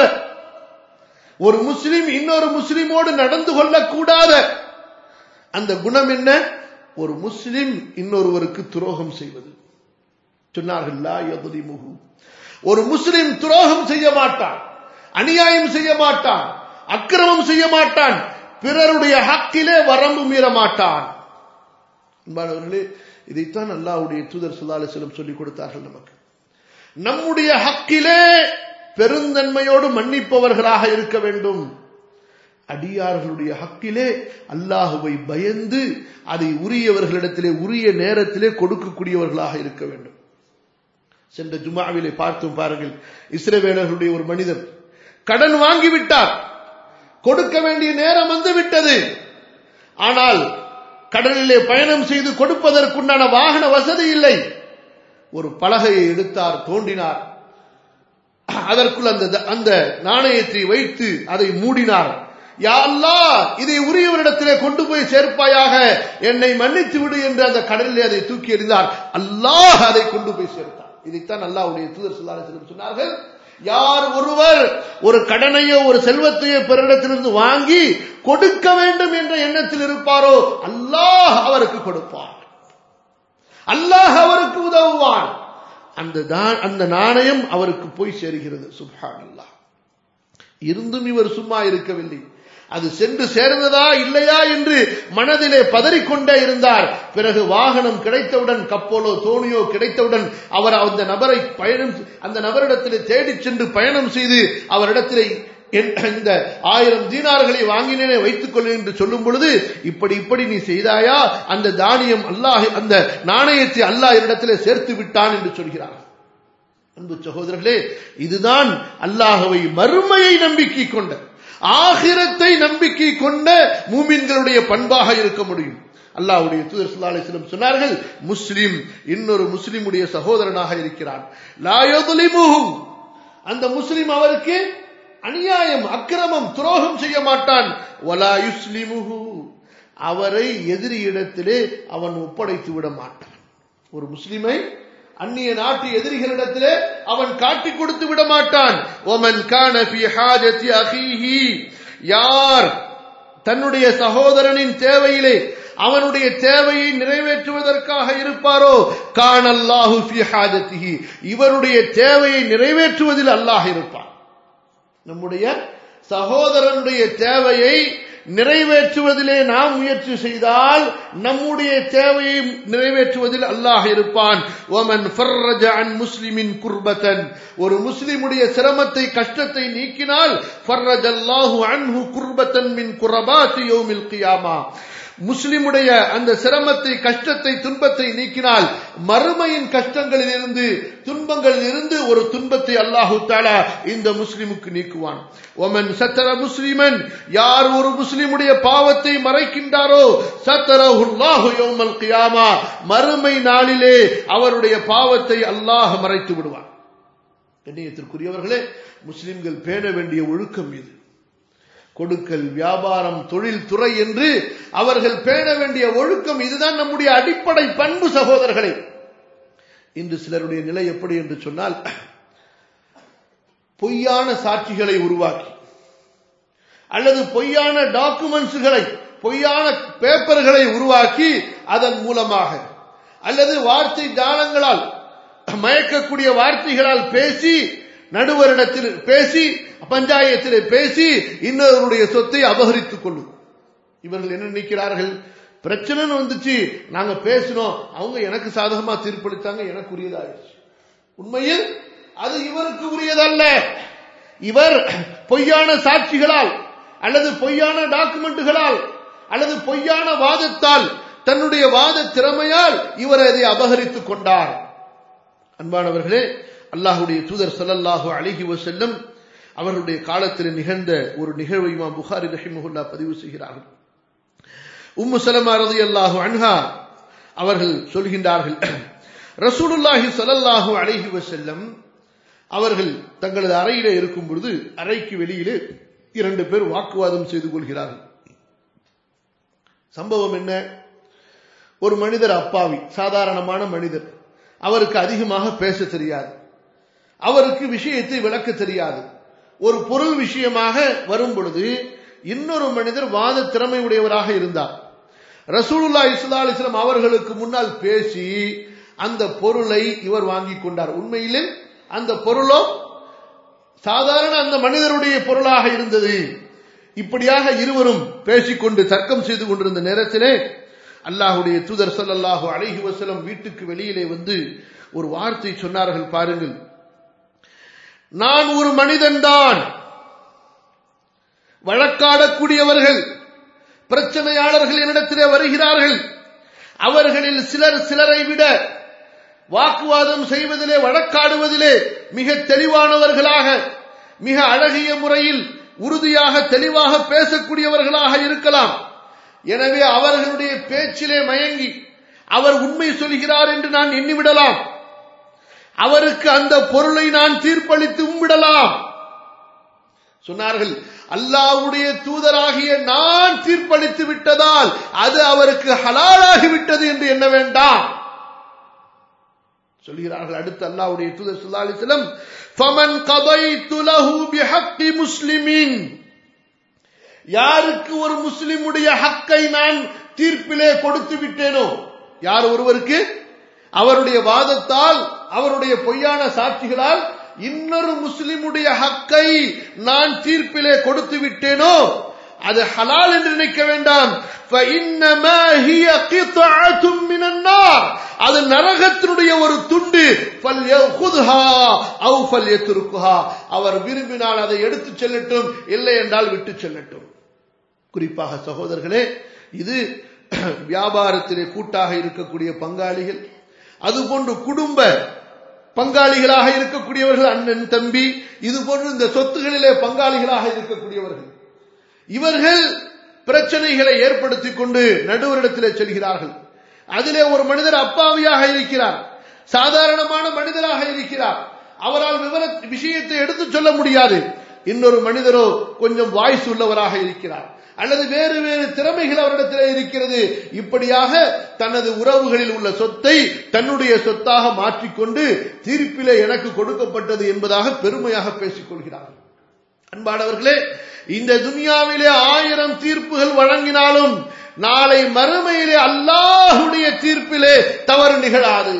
ஒரு முஸ்லிம் இன்னொரு முஸ்லிமோடு நடந்து கொள்ளக்கூடாத அந்த குணம் என்ன ஒரு முஸ்லிம் இன்னொருவருக்கு துரோகம் செய்வது சொன்னார்கள் லா யதுலிமுஹு ஒரு முஸ்லிம் துரோகம் செய்ய மாட்டான் அநியாயம் செய்ய மாட்டான் அக்கிரமம் செய்ய மாட்டான் பிறருடைய ஹக்கிலே வரம்பு மீற மாட்டான் அன்பானவர்களே இதைத்தான் அல்லாவுடைய தூதர் சுல்லாலி செல்லம் சொல்லிக் கொடுத்தார்கள் நமக்கு நம்முடைய ஹக்கிலே பெருந்தன்மையோடு மன்னிப்பவர்களாக இருக்க வேண்டும் அடியார்களுடைய ஹக்கிலே அல்லாஹுவை பயந்து அதை உரியவர்களிடத்திலே உரிய நேரத்திலே கொடுக்கக்கூடியவர்களாக இருக்க வேண்டும் சென்ற ஜுமாவிலே பார்த்தோம் பாருங்கள் இஸ்ரேவேலர்களுடைய ஒரு மனிதர் கடன் வாங்கிவிட்டார் கொடுக்க வேண்டிய நேரம் வந்து விட்டது ஆனால் கடலிலே பயணம் செய்து கொடுப்பதற்குண்டான வாகன வசதி இல்லை ஒரு பலகையை எடுத்தார் தோண்டினார் அதற்குள் அந்த அந்த நாணயத்தை வைத்து அதை மூடினார் யாழ்லா இதை உரியவரிடத்திலே கொண்டு போய் சேர்ப்பாயாக என்னை மன்னித்து விடு என்று அந்த கடலிலே அதை தூக்கி எறிந்தார் அல்லாஹ் அதை கொண்டு போய் சேர்த்தார் இதைத்தான் அல்லாவுடைய தூதர் சொல்லாரத்திலும் சொன்னார்கள் யார் ஒருவர் ஒரு கடனையோ ஒரு செல்வத்தையோ பிறரிடத்திலிருந்து வாங்கி கொடுக்க வேண்டும் என்ற எண்ணத்தில் இருப்பாரோ அல்லாஹ் அவருக்கு கொடுப்பார் அல்லாஹ் அவருக்கு உதவுவான் அந்த அந்த நாணயம் அவருக்கு போய் சேருகிறது சுப்ஹான் அல்லாஹ் இருந்தும் இவர் சும்மா இருக்கவில்லை அது சென்று சேர்ந்ததா இல்லையா என்று மனதிலே பதறிக்கொண்டே இருந்தார் பிறகு வாகனம் கிடைத்தவுடன் கப்பலோ தோணியோ கிடைத்தவுடன் அவர் அந்த நபரை பயணம் அந்த நபரிடத்திலே தேடிச் சென்று பயணம் செய்து அவரிடத்திலே இந்த ஆயிரம் தீனார்களை வாங்கினேனே வைத்துக் கொள்ள என்று சொல்லும் பொழுது இப்படி இப்படி நீ செய்தாயா அந்த தானியம் அல்லாஹ் அந்த நாணயத்தை அல்லாஹ் இடத்திலே சேர்த்து விட்டான் என்று சொல்கிறார் அன்பு சகோதரர்களே இதுதான் அல்லாஹவை மறுமையை நம்பிக்கை கொண்ட ஆகிரத்தை நம்பிக்கை கொண்ட மூமின்களுடைய பண்பாக இருக்க முடியும் அல்லாஹ்வுடைய தூதர் ஸல்லல்லாஹு அலைஹி வஸல்லம் சொன்னார்கள் முஸ்லிம் இன்னொரு முஸ்லிமுடைய சகோதரனாக இருக்கிறான் லா யظلمஹு அந்த முஸ்லிம் அவருக்கு அநியாயம் அக்கிரமம் துரோகம் செய்ய மாட்டான் வலா யுஸ்லிமுஹு அவரை எதிரியிடத்திலே அவன் ஒப்படைத்து விட மாட்டான் ஒரு முஸ்லிமை அந்நிய நாட்டு எதிரிகளிடத்திலே அவன் காட்டிக் கொடுத்து விட மாட்டான் ஒமன் கான ஃபி ஹாஜத்தி அஹீஹி யார் தன்னுடைய சகோதரனின் தேவையிலே அவனுடைய தேவையை நிறைவேற்றுவதற்காக இருப்பாரோ காணல்லாஹு ஃபி ஹாஜத்திஹி இவருடைய தேவையை நிறைவேற்றுவதில் அல்லாஹ் இருப்பான் நம்முடைய சகோதரனுடைய தேவையை நிறைவேற்றுவதிலே நாம் முயற்சி செய்தால் நம்முடைய தேவையை நிறைவேற்றுவதில் அல்லாஹ் இருப்பான் ஒமன் ஃபர்ரஜ அன் முஸ்லிமின் குர்பத்தன் ஒரு முஸ்லிமுடைய சிரமத்தை கஷ்டத்தை நீக்கினால் ஃபர்ரஜ அல்லாஹு அன்ஹு குர்பத்தன் மின் குரபாத்தி யௌமில் கியாமா முஸ்லிமுடைய அந்த சிரமத்தை கஷ்டத்தை துன்பத்தை நீக்கினால் மறுமையின் கஷ்டங்களில் இருந்து துன்பங்களில் இருந்து ஒரு துன்பத்தை அல்லாஹு தாலா இந்த முஸ்லிமுக்கு நீக்குவான் ஒமன் சத்தர முஸ்லிமன் யார் ஒரு முஸ்லிமுடைய பாவத்தை மறைக்கின்றாரோ சத்தரஹுல்லாஹு யௌமல் கியாமா மறுமை நாளிலே அவருடைய பாவத்தை அல்லாஹ் மறைத்து விடுவான் கண்ணியத்திற்குரியவர்களே முஸ்லிம்கள் பேண வேண்டிய ஒழுக்கம் இது கொடுக்கல் வியாபாரம் தொழில் துறை என்று அவர்கள் பேண வேண்டிய ஒழுக்கம் இதுதான் நம்முடைய அடிப்படை பண்பு சகோதரர்களே இன்று சிலருடைய நிலை எப்படி என்று சொன்னால் பொய்யான சாட்சிகளை உருவாக்கி அல்லது பொய்யான டாக்குமெண்ட்ஸ்களை பொய்யான பேப்பர்களை உருவாக்கி அதன் மூலமாக அல்லது வார்த்தை ஜாலங்களால் மயக்கக்கூடிய வார்த்தைகளால் பேசி நடுவரிடத்தில் பேசி பஞ்சாயத்தில் பேசி இன்னொருடைய சொத்தை அபகரித்துக் கொள்ளும் இவர்கள் என்ன நினைக்கிறார்கள் பிரச்சனைன்னு வந்துச்சு நாங்க பேசினோம் அவங்க எனக்கு சாதகமா தீர்ப்பளித்தாங்க எனக்கு உரியதாயிடுச்சு உண்மையில் அது இவருக்கு உரியதல்ல இவர் பொய்யான சாட்சிகளால் அல்லது பொய்யான டாக்குமெண்ட்டுகளால் அல்லது பொய்யான வாதத்தால் தன்னுடைய வாத திறமையால் இவர் அதை அபகரித்துக் கொண்டார் அன்பானவர்களே அல்லாஹுடைய தூதர் சல்லல்லாஹு அலிஹி வசல்லம் அவர்களுடைய காலத்தில் நிகழ்ந்த ஒரு நிகழ்வை இமாம் புகாரி ரஹிமஹுல்லா பதிவு செய்கிறார்கள் உம்மு சலமா ரதி அல்லாஹு அன்ஹா அவர்கள் சொல்கின்றார்கள் ரசூலுல்லாஹி சல்லல்லாஹு அலிஹி வசல்லம் அவர்கள் தங்களது அறையிலே இருக்கும் பொழுது அறைக்கு வெளியிலே இரண்டு பேர் வாக்குவாதம் செய்து கொள்கிறார்கள் சம்பவம் என்ன ஒரு மனிதர் அப்பாவி சாதாரணமான மனிதர் அவருக்கு அதிகமாக பேச தெரியாது அவருக்கு விஷயத்தை விளக்க தெரியாது ஒரு பொருள் விஷயமாக வரும் பொழுது இன்னொரு மனிதர் வாத திறமை உடையவராக இருந்தார் ரசூலுல்லா இஸ்லா அலிஸ்லாம் அவர்களுக்கு முன்னால் பேசி அந்த பொருளை இவர் வாங்கி கொண்டார் உண்மையிலே அந்த பொருளோ சாதாரண அந்த மனிதருடைய பொருளாக இருந்தது இப்படியாக இருவரும் பேசிக்கொண்டு தர்க்கம் செய்து கொண்டிருந்த நேரத்திலே அல்லாஹுடைய தூதர் சல்லாஹூ அழகி வசலம் வீட்டுக்கு வெளியிலே வந்து ஒரு வார்த்தை சொன்னார்கள் பாருங்கள் நான் ஒரு மனிதன்தான் வழக்காடக்கூடியவர்கள் பிரச்சனையாளர்கள் என்னிடத்திலே வருகிறார்கள் அவர்களில் சிலர் சிலரை விட வாக்குவாதம் செய்வதிலே வழக்காடுவதிலே மிக தெளிவானவர்களாக மிக அழகிய முறையில் உறுதியாக தெளிவாக பேசக்கூடியவர்களாக இருக்கலாம் எனவே அவர்களுடைய பேச்சிலே மயங்கி அவர் உண்மை சொல்கிறார் என்று நான் எண்ணிவிடலாம் அவருக்கு அந்த பொருளை நான் தீர்ப்பளித்தும் விடலாம் சொன்னார்கள் அல்லாவுடைய தூதராகிய நான் தீர்ப்பளித்து விட்டதால் அது அவருக்கு ஹலாலாகிவிட்டது என்று எண்ண வேண்டாம் சொல்கிறார்கள் அடுத்து அல்லாவுடைய தூதர் சுல்லாலிசலம் ஃபமன் கதைத்து லஹு பிஹக்கி முஸ்லிமின் யாருக்கு ஒரு முஸ்லிமுடைய ஹக்கை நான் தீர்ப்பிலே கொடுத்து விட்டேனோ யார் ஒருவருக்கு அவருடைய வாதத்தால் அவருடைய பொய்யான சாட்சிகளால் இன்னொரு முஸ்லிமுடைய ஹக்கை நான் தீர்ப்பிலே கொடுத்து விட்டேனோ அது ஹலால் என்று நினைக்க வேண்டாம் அது நரகத்தினுடைய ஒரு துண்டு அவர் விரும்பினால் அதை எடுத்து செல்லட்டும் இல்லை என்றால் விட்டு செல்லட்டும் குறிப்பாக சகோதரர்களே இது வியாபாரத்திலே கூட்டாக இருக்கக்கூடிய பங்காளிகள் அதுபோன்று குடும்ப பங்காளிகளாக இருக்கக்கூடியவர்கள் அண்ணன் தம்பி இது போன்று இந்த சொத்துகளிலே பங்காளிகளாக இருக்கக்கூடியவர்கள் இவர்கள் பிரச்சனைகளை ஏற்படுத்திக் கொண்டு நடுவரிடத்திலே செல்கிறார்கள் அதிலே ஒரு மனிதர் அப்பாவியாக இருக்கிறார் சாதாரணமான மனிதராக இருக்கிறார் அவரால் விவர விஷயத்தை எடுத்துச் சொல்ல முடியாது இன்னொரு மனிதரோ கொஞ்சம் வாய்ஸ் உள்ளவராக இருக்கிறார் அல்லது வேறு வேறு திறமைகள் அவரிடத்தில் இருக்கிறது இப்படியாக தனது உறவுகளில் உள்ள சொத்தை தன்னுடைய சொத்தாக மாற்றிக்கொண்டு தீர்ப்பிலே எனக்கு கொடுக்கப்பட்டது என்பதாக பெருமையாக பேசிக் கொள்கிறார்கள் அன்பானவர்களே இந்த துனியாவிலே ஆயிரம் தீர்ப்புகள் வழங்கினாலும் நாளை மறுமையிலே அல்லாஹுடைய தீர்ப்பிலே தவறு நிகழாது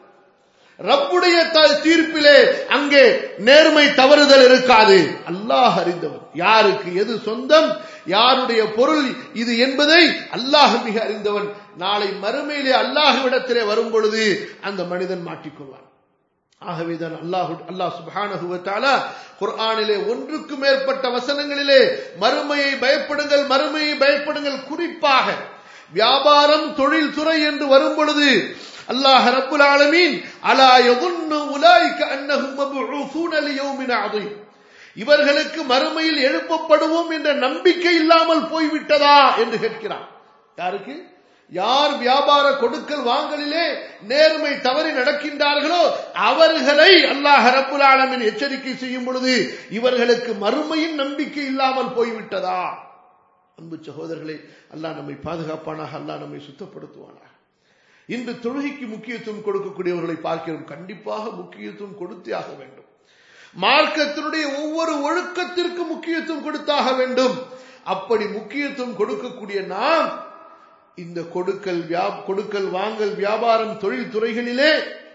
ரப்புடைய தீர்ப்பிலே அங்கே நேர்மை தவறுதல் இருக்காது அல்லாஹ் அறிந்தவன் யாருக்கு எது சொந்தம் யாருடைய பொருள் இது என்பதை அல்லாஹ் மிக அறிந்தவன் நாளை மறுமையிலே அல்லாஹுவிடத்திலே வரும் பொழுது அந்த மனிதன் மாட்டிக்கொள்வான் ஆகவேதான் அல்லாஹு அல்லாஹ் சுபானகுவத்தால குர்ஆனிலே ஒன்றுக்கு மேற்பட்ட வசனங்களிலே மறுமையை பயப்படுங்கள் மறுமையை பயப்படுங்கள் குறிப்பாக வியாபாரம் தொழில் துறை என்று வரும் பொழுது அல்லாஹ் ரப்புல் ஆலமீன் அலா யதுன்னு உலாய்க அன்னஹும் மப்ஊஸூன லியௌமின் அதீம் இவர்களுக்கு மறுமையில் எழுப்பப்படுவோம் என்ற நம்பிக்கை இல்லாமல் போய்விட்டதா என்று கேட்கிறான் யாருக்கு யார் வியாபார கொடுக்கல் வாங்கலிலே நேர்மை தவறி நடக்கின்றார்களோ அவர்களை அல்லாஹ் ரப்புல் ஆலமின் எச்சரிக்கை செய்யும் பொழுது இவர்களுக்கு மறுமையின் நம்பிக்கை இல்லாமல் போய்விட்டதா அன்பு சகோதரர்களே அல்லாஹ் நம்மை பாதுகாப்பானாக அல்லாஹ் நம்மை சுத்தப்படுத்துவானாக இன்று தொழுகைக்கு முக்கியத்துவம் கொடுக்கக்கூடியவர்களை பார்க்கிறோம் கண்டிப்பாக முக்கியத்துவம் கொடுத்தே ஆக வேண்டும் மார்க்கத்தினுடைய ஒவ்வொரு ஒழுக்கத்திற்கு முக்கியத்துவம் கொடுத்தாக வேண்டும் அப்படி முக்கியத்துவம் கொடுக்கக்கூடிய நாம் இந்த கொடுக்கல் கொடுக்கல் வாங்கல் வியாபாரம் தொழில் துறைகளிலே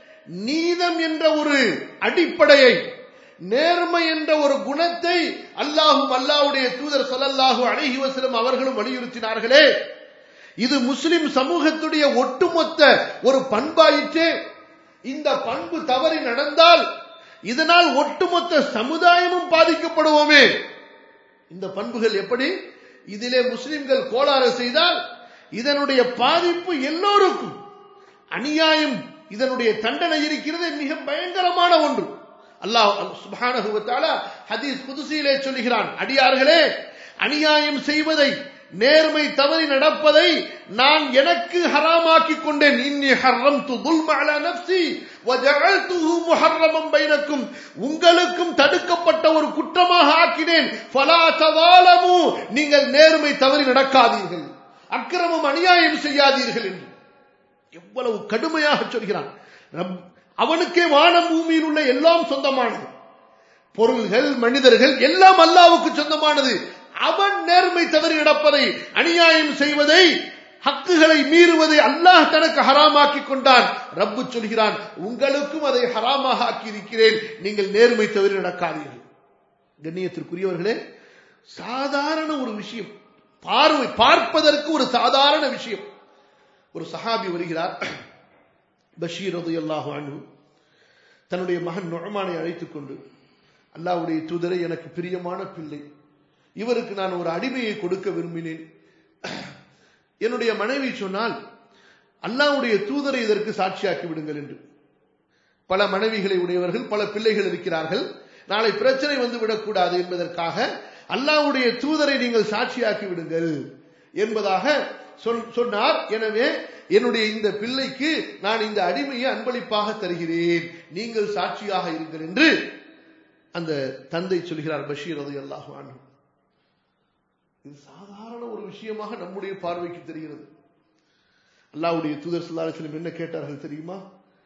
நீதம் என்ற ஒரு அடிப்படையை நேர்மை என்ற ஒரு குணத்தை அல்லாஹும் அல்லாஹுடைய தூதர் சொல்லல்லாஹு அழகி வசலம் அவர்களும் வலியுறுத்தினார்களே இது முஸ்லிம் சமூகத்துடைய ஒட்டுமொத்த ஒரு பண்பாயிற்றே இந்த பண்பு தவறி நடந்தால் இதனால் ஒட்டுமொத்த சமுதாயமும் பாதிக்கப்படுவோமே இந்த பண்புகள் எப்படி இதிலே முஸ்லிம்கள் கோளாறு செய்தால் இதனுடைய பாதிப்பு எல்லோருக்கும் அநியாயம் இதனுடைய தண்டனை இருக்கிறது மிக பயங்கரமான ஒன்று அல்லாஹ் சுபானகுவத்தால ஹதீஸ் புதுசியிலே சொல்லுகிறான் அடியார்களே அநியாயம் செய்வதை நேர்மை தவறி நடப்பதை நான் எனக்கு ஹராமாக்கி கொண்டேன் இன்னி ஹர்ரம் து துல்ம நப்சி வஜஅல்துஹு முஹர்ரமம் பைனக்கும் உங்களுக்கும் தடுக்கப்பட்ட ஒரு குற்றமாக ஆக்கினேன் ஃபலா தவாலமு நீங்கள் நேர்மை தவறி நடக்காதீர்கள் அக்கிரமம் அநியாயம் செய்யாதீர்கள் என்று எவ்வளவு கடுமையாக சொல்கிறான் அவனுக்கே வானம் பூமியில் உள்ள எல்லாம் சொந்தமானது பொருள்கள் மனிதர்கள் எல்லாம் அல்லாவுக்கு சொந்தமானது அவன் நேர்மை தவறி நடப்பதை அநியாயம் செய்வதை ஹக்குகளை மீறுவதை அல்லாஹ் தனக்கு ஹராமாக்கி கொண்டான் ரப்பு சொல்கிறான் உங்களுக்கும் அதை ஹராமாக ஆக்கி இருக்கிறேன் நீங்கள் நேர்மை தவறி நடக்காதீர்கள் கண்ணியத்திற்குரியவர்களே சாதாரண ஒரு விஷயம் பார்வை பார்ப்பதற்கு ஒரு சாதாரண விஷயம் ஒரு சஹாபி வருகிறார் பஷீர் அல்லாஹு அனு தன்னுடைய மகன் நொழமானை அழைத்துக் கொண்டு அல்லாவுடைய தூதரை எனக்கு பிரியமான பிள்ளை இவருக்கு நான் ஒரு அடிமையை கொடுக்க விரும்பினேன் என்னுடைய மனைவி சொன்னால் அல்லாவுடைய தூதரை இதற்கு சாட்சியாக்கி விடுங்கள் என்று பல மனைவிகளை உடையவர்கள் பல பிள்ளைகள் இருக்கிறார்கள் நாளை பிரச்சனை வந்து விடக்கூடாது என்பதற்காக அல்லாவுடைய தூதரை நீங்கள் சாட்சியாக்கி விடுங்கள் என்பதாக சொன்னார் எனவே என்னுடைய இந்த பிள்ளைக்கு நான் இந்த அடிமையை அன்பளிப்பாக தருகிறேன் நீங்கள் சாட்சியாக இருங்கள் என்று அந்த தந்தை சொல்கிறார் பஷீர் அது அல்லாஹான் இது சாதாரண ஒரு விஷயமாக நம்முடைய பார்வைக்கு தெரிகிறது அல்லாவுடைய தூதர் சொல்லாலும் என்ன கேட்டார்கள் தெரியுமா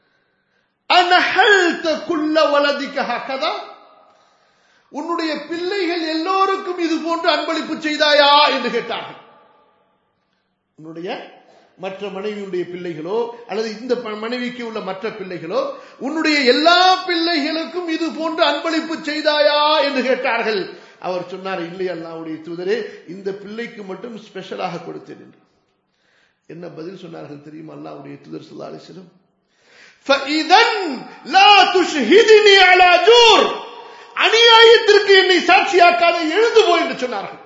உன்னுடைய பிள்ளைகள் எல்லோருக்கும் இது போன்று அன்பளிப்பு செய்தாயா என்று கேட்டார்கள் உன்னுடைய மற்ற மனைவியுடைய பிள்ளைகளோ அல்லது இந்த மனைவிக்கு உள்ள மற்ற பிள்ளைகளோ உன்னுடைய எல்லா பிள்ளைகளுக்கும் இது போன்று அன்பளிப்பு செய்தாயா என்று கேட்டார்கள் அவர் சொன்னார் இல்லை அல்லாவுடைய தூதரே இந்த பிள்ளைக்கு மட்டும் ஸ்பெஷலாக கொடுத்தேன் என்று என்ன பதில் சொன்னார்கள் தெரியுமா அல்லாவுடைய தூதர் சொல்லா அலிஸ்லம் அநியாயத்திற்கு என்னை சாட்சியாக்காத எழுந்து போய் என்று சொன்னார்கள்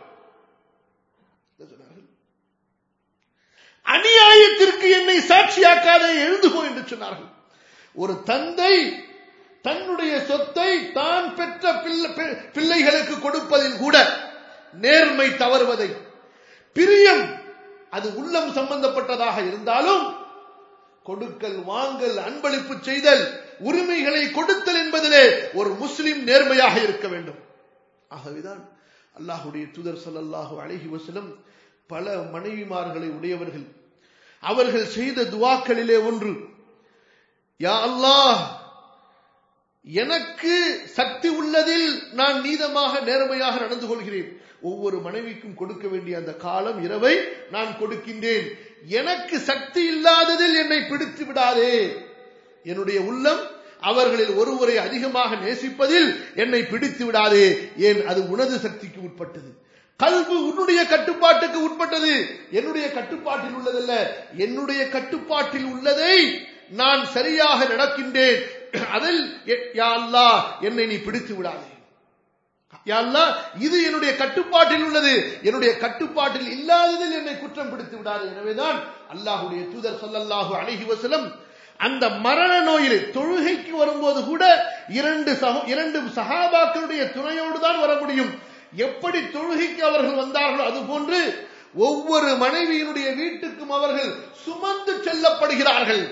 அநியாயத்திற்கு என்னை சாட்சியாக்காத எழுந்து போய் என்று சொன்னார்கள் ஒரு தந்தை தன்னுடைய சொத்தை தான் பெற்ற பிள்ளைகளுக்கு கொடுப்பதில் கூட நேர்மை தவறுவதை பிரியம் அது உள்ளம் சம்பந்தப்பட்டதாக இருந்தாலும் கொடுக்கல் வாங்கல் அன்பளிப்பு செய்தல் உரிமைகளை கொடுத்தல் என்பதிலே ஒரு முஸ்லிம் நேர்மையாக இருக்க வேண்டும் ஆகவேதான் அல்லாஹுடைய தூதர் ஸல்லல்லாஹு அலைஹி வஸல்லம் பல மனைவிமார்களை உடையவர்கள் அவர்கள் செய்த துவாக்களிலே ஒன்று யா அல்லாஹ் எனக்கு சக்தி உள்ளதில் நான் நீதமாக நேர்மையாக நடந்து கொள்கிறேன் ஒவ்வொரு மனைவிக்கும் கொடுக்க வேண்டிய அந்த காலம் இரவை நான் கொடுக்கின்றேன் எனக்கு சக்தி இல்லாததில் என்னை பிடித்து விடாதே என்னுடைய உள்ளம் அவர்களில் ஒருவரை அதிகமாக நேசிப்பதில் என்னை பிடித்து விடாதே ஏன் அது உனது சக்திக்கு உட்பட்டது கல்வி உன்னுடைய கட்டுப்பாட்டுக்கு உட்பட்டது என்னுடைய கட்டுப்பாட்டில் உள்ளதல்ல என்னுடைய கட்டுப்பாட்டில் உள்ளதை நான் சரியாக நடக்கின்றேன் அதில் எ- யா அல்லாஹ் என்னை நீ பிடித்து விடாதே யா அல்லாஹ் இது என்னுடைய கட்டுப்பாட்டில் உள்ளது என்னுடைய கட்டுப்பாட்டில் இல்லாததில் என்னை குற்றம் பிடித்து விடாது எனவேதான் அல்லாஹ்வுடைய தூதர் ஸல்லல்லாஹு அலைஹி வஸல்லம் அந்த மரண நோயில் தொழுகைக்கு வரும்போது கூட இரண்டு சக- இரண்டு சஹாபாக்களுடைய துணையோடு தான் வர முடியும் எப்படி தொழுகைக்கு அவர்கள் வந்தார்களோ அதுபோன்று ஒவ்வொரு மனைவியினுடைய வீட்டுக்கும் அவர்கள் சுமந்து செல்லப்படுகிறார்கள்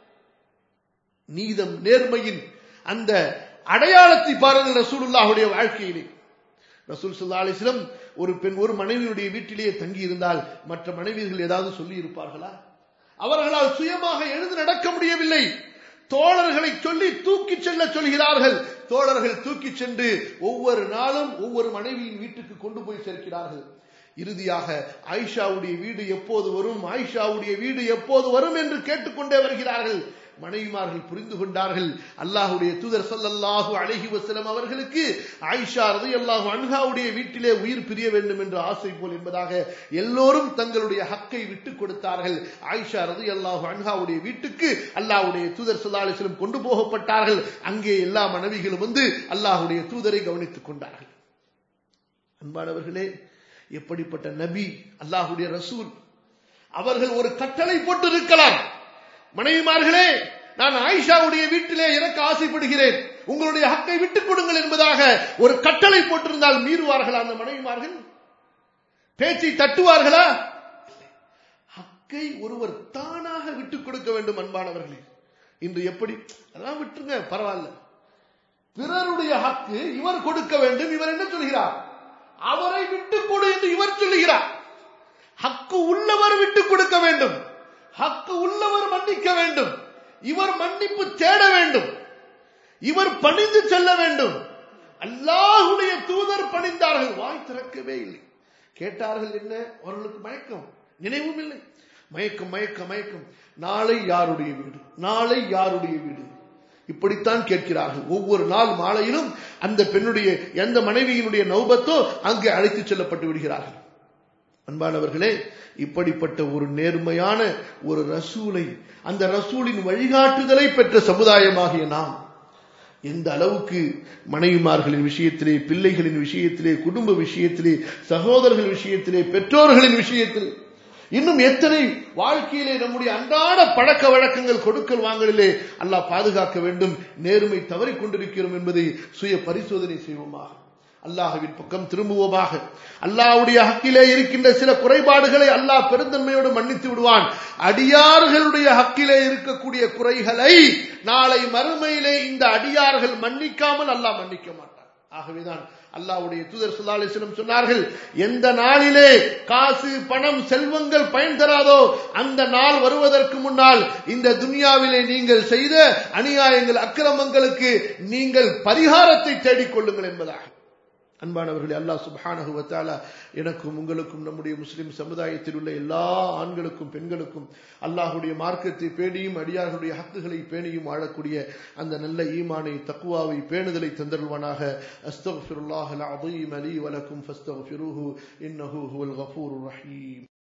நீதம் நேர்மையின் அந்த அடையாளத்தை பாருங்கள் ரசூலுல்லாஹுடைய வாழ்க்கையிலே ரசூல் ஸல்லல்லாஹு அலைஹி வஸல்லம் ஒரு பெண் ஒரு மனைவியுடைய வீட்டிலேயே தங்கி இருந்தால் மற்ற மனைவியர்கள் ஏதாவது சொல்லி இருப்பார்களா அவர்களால் சுயமாக எழுந்து நடக்க முடியவில்லை தோழர்களை சொல்லி தூக்கிச் செல்ல சொல்கிறார்கள் தோழர்கள் தூக்கிச் சென்று ஒவ்வொரு நாளும் ஒவ்வொரு மனைவியின் வீட்டுக்கு கொண்டு போய் சேர்க்கிறார்கள் இறுதியாக ஆயிஷாவுடைய வீடு எப்போது வரும் ஆயிஷாவுடைய வீடு எப்போது வரும் என்று கேட்டுக்கொண்டே வருகிறார்கள் மனைவிமார்கள் புரிந்து கொண்டார்கள் அல்லாஹுடைய தூதர் ஸல்லல்லாஹு அலைஹி வஸல்லம் அவர்களுக்கு ஆயிஷா ரலியல்லாஹு அன்ஹாவுடைய வீட்டிலே உயிர் பிரிய வேண்டும் என்ற ஆசை போல் என்பதாக எல்லோரும் தங்களுடைய ஹக்கை விட்டுக் கொடுத்தார்கள் ஆயிஷா ரலியல்லாஹு அன்ஹாவுடைய வீட்டுக்கு அல்லாஹ்வுடைய தூதர் ஸல்லல்லாஹு அலைஹி வஸல்லம் கொண்டு போகப்பட்டார்கள் அங்கே எல்லா மனைவிகளும் வந்து அல்லாஹ்வுடைய தூதரை கவனித்துக் கொண்டார்கள் அன்பானவர்களே எப்படிப்பட்ட நபி அல்லாஹ்வுடைய ரசூல் அவர்கள் ஒரு கட்டளை போட்டு இருக்கலாம் மனைவிமார்களே நான் ஆயிஷாவுடைய வீட்டிலே எனக்கு ஆசைப்படுகிறேன் உங்களுடைய ஹக்கை விட்டுக் கொடுங்கள் என்பதாக ஒரு கட்டளை போட்டிருந்தால் மீறுவார்களா அந்த மனைவிமார்கள் பேச்சை தட்டுவார்களா இல்லை. ஹக்கை ஒருவர் தானாக விட்டுக் கொடுக்க வேண்டும் அன்பானவர்களே இன்று எப்படி அதெல்லாம் விட்டுருங்க பரவாயில்ல பிறருடைய ஹக்கு இவர் கொடுக்க வேண்டும் இவர் என்ன சொல்கிறார் அவரை விட்டுக் கொடு என்று இவர் சொல்லுகிறார் ஹக்கு உள்ளவர் விட்டுக் கொடுக்க வேண்டும் ஹக்கு உள்ளவர் மன்னிக்க வேண்டும் இவர் மன்னிப்பு தேட வேண்டும் இவர் பணிந்து செல்ல வேண்டும் அல்லாஹுடைய தூதர் பணிந்தார்கள் வாய் திறக்கவே இல்லை கேட்டார்கள் என்ன அவர்களுக்கு மயக்கம் நினைவும் இல்லை மயக்கம் மயக்கம் மயக்கம் நாளை யாருடைய வீடு நாளை யாருடைய வீடு இப்படித்தான் கேட்கிறார்கள் ஒவ்வொரு நாள் மாலையிலும் அந்த பெண்ணுடைய எந்த மனைவியினுடைய நௌபத்தோ அங்கே அழைத்துச் செல்லப்பட்டு விடுகிறார்கள் அன்பானவர்களே இப்படிப்பட்ட ஒரு நேர்மையான ஒரு ரசூலை அந்த ரசூலின் வழிகாட்டுதலை பெற்ற சமுதாயமாகிய நாம் எந்த அளவுக்கு மனைவிமார்களின் விஷயத்திலே பிள்ளைகளின் விஷயத்திலே குடும்ப விஷயத்திலே சகோதரர்கள் விஷயத்திலே பெற்றோர்களின் விஷயத்தில் இன்னும் எத்தனை வாழ்க்கையிலே நம்முடைய அன்றாட பழக்க வழக்கங்கள் கொடுக்கல் வாங்கலிலே அல்லாஹ் பாதுகாக்க வேண்டும் நேர்மை தவறிக் கொண்டிருக்கிறோம் என்பதை சுய பரிசோதனை செய்வோமாக அல்லாஹ்வின் பக்கம் திரும்புவோமாக அல்லாஹ்வுடைய ஹக்கிலே இருக்கின்ற சில குறைபாடுகளை அல்லாஹ் பெருந்தன்மையோடு மன்னித்து விடுவான் அடியார்களுடைய ஹக்கிலே இருக்கக்கூடிய குறைகளை நாளை மறுமையிலே இந்த அடியார்கள் மன்னிக்காமல் அல்லாஹ் மன்னிக்க மாட்டான் ஆகவேதான் அல்லாஹ்வுடைய தூதர் ஸல்லல்லாஹு அலைஹி வஸல்லம் சொன்னார்கள் எந்த நாளிலே காசு பணம் செல்வங்கள் பயன் தராதோ அந்த நாள் வருவதற்கு முன்னால் இந்த துனியாவிலே நீங்கள் செய்த அநியாயங்கள் அக்கிரமங்களுக்கு நீங்கள் பரிகாரத்தை தேடிக் கொள்ளுங்கள் என்பதாக அன்பானவர்களே அல்லாஹ் சுப்ஹானஹு வ தஆலா எனக்கும் உங்களுக்கும் நம்முடைய முஸ்லிம் சமுதாயத்தில் உள்ள எல்லா ஆண்களுக்கும் பெண்களுக்கும் அல்லாஹ்வுடைய மார்க்கத்தை பேணியும் அடியார்களுடைய ஹக்குகளை பேணியும் வாழக்கூடிய அந்த நல்ல ஈமானை தக்குவாவை பேணுதலை தந்தருள்வானாக அஸ்தக்ஃபிருல்லாஹல் அஸீம் லீ வலக்கும் ஃபஸ்தக்ஃபிருஹு இன்னஹு ஹுவல் கஃபூருர் ரஹீம்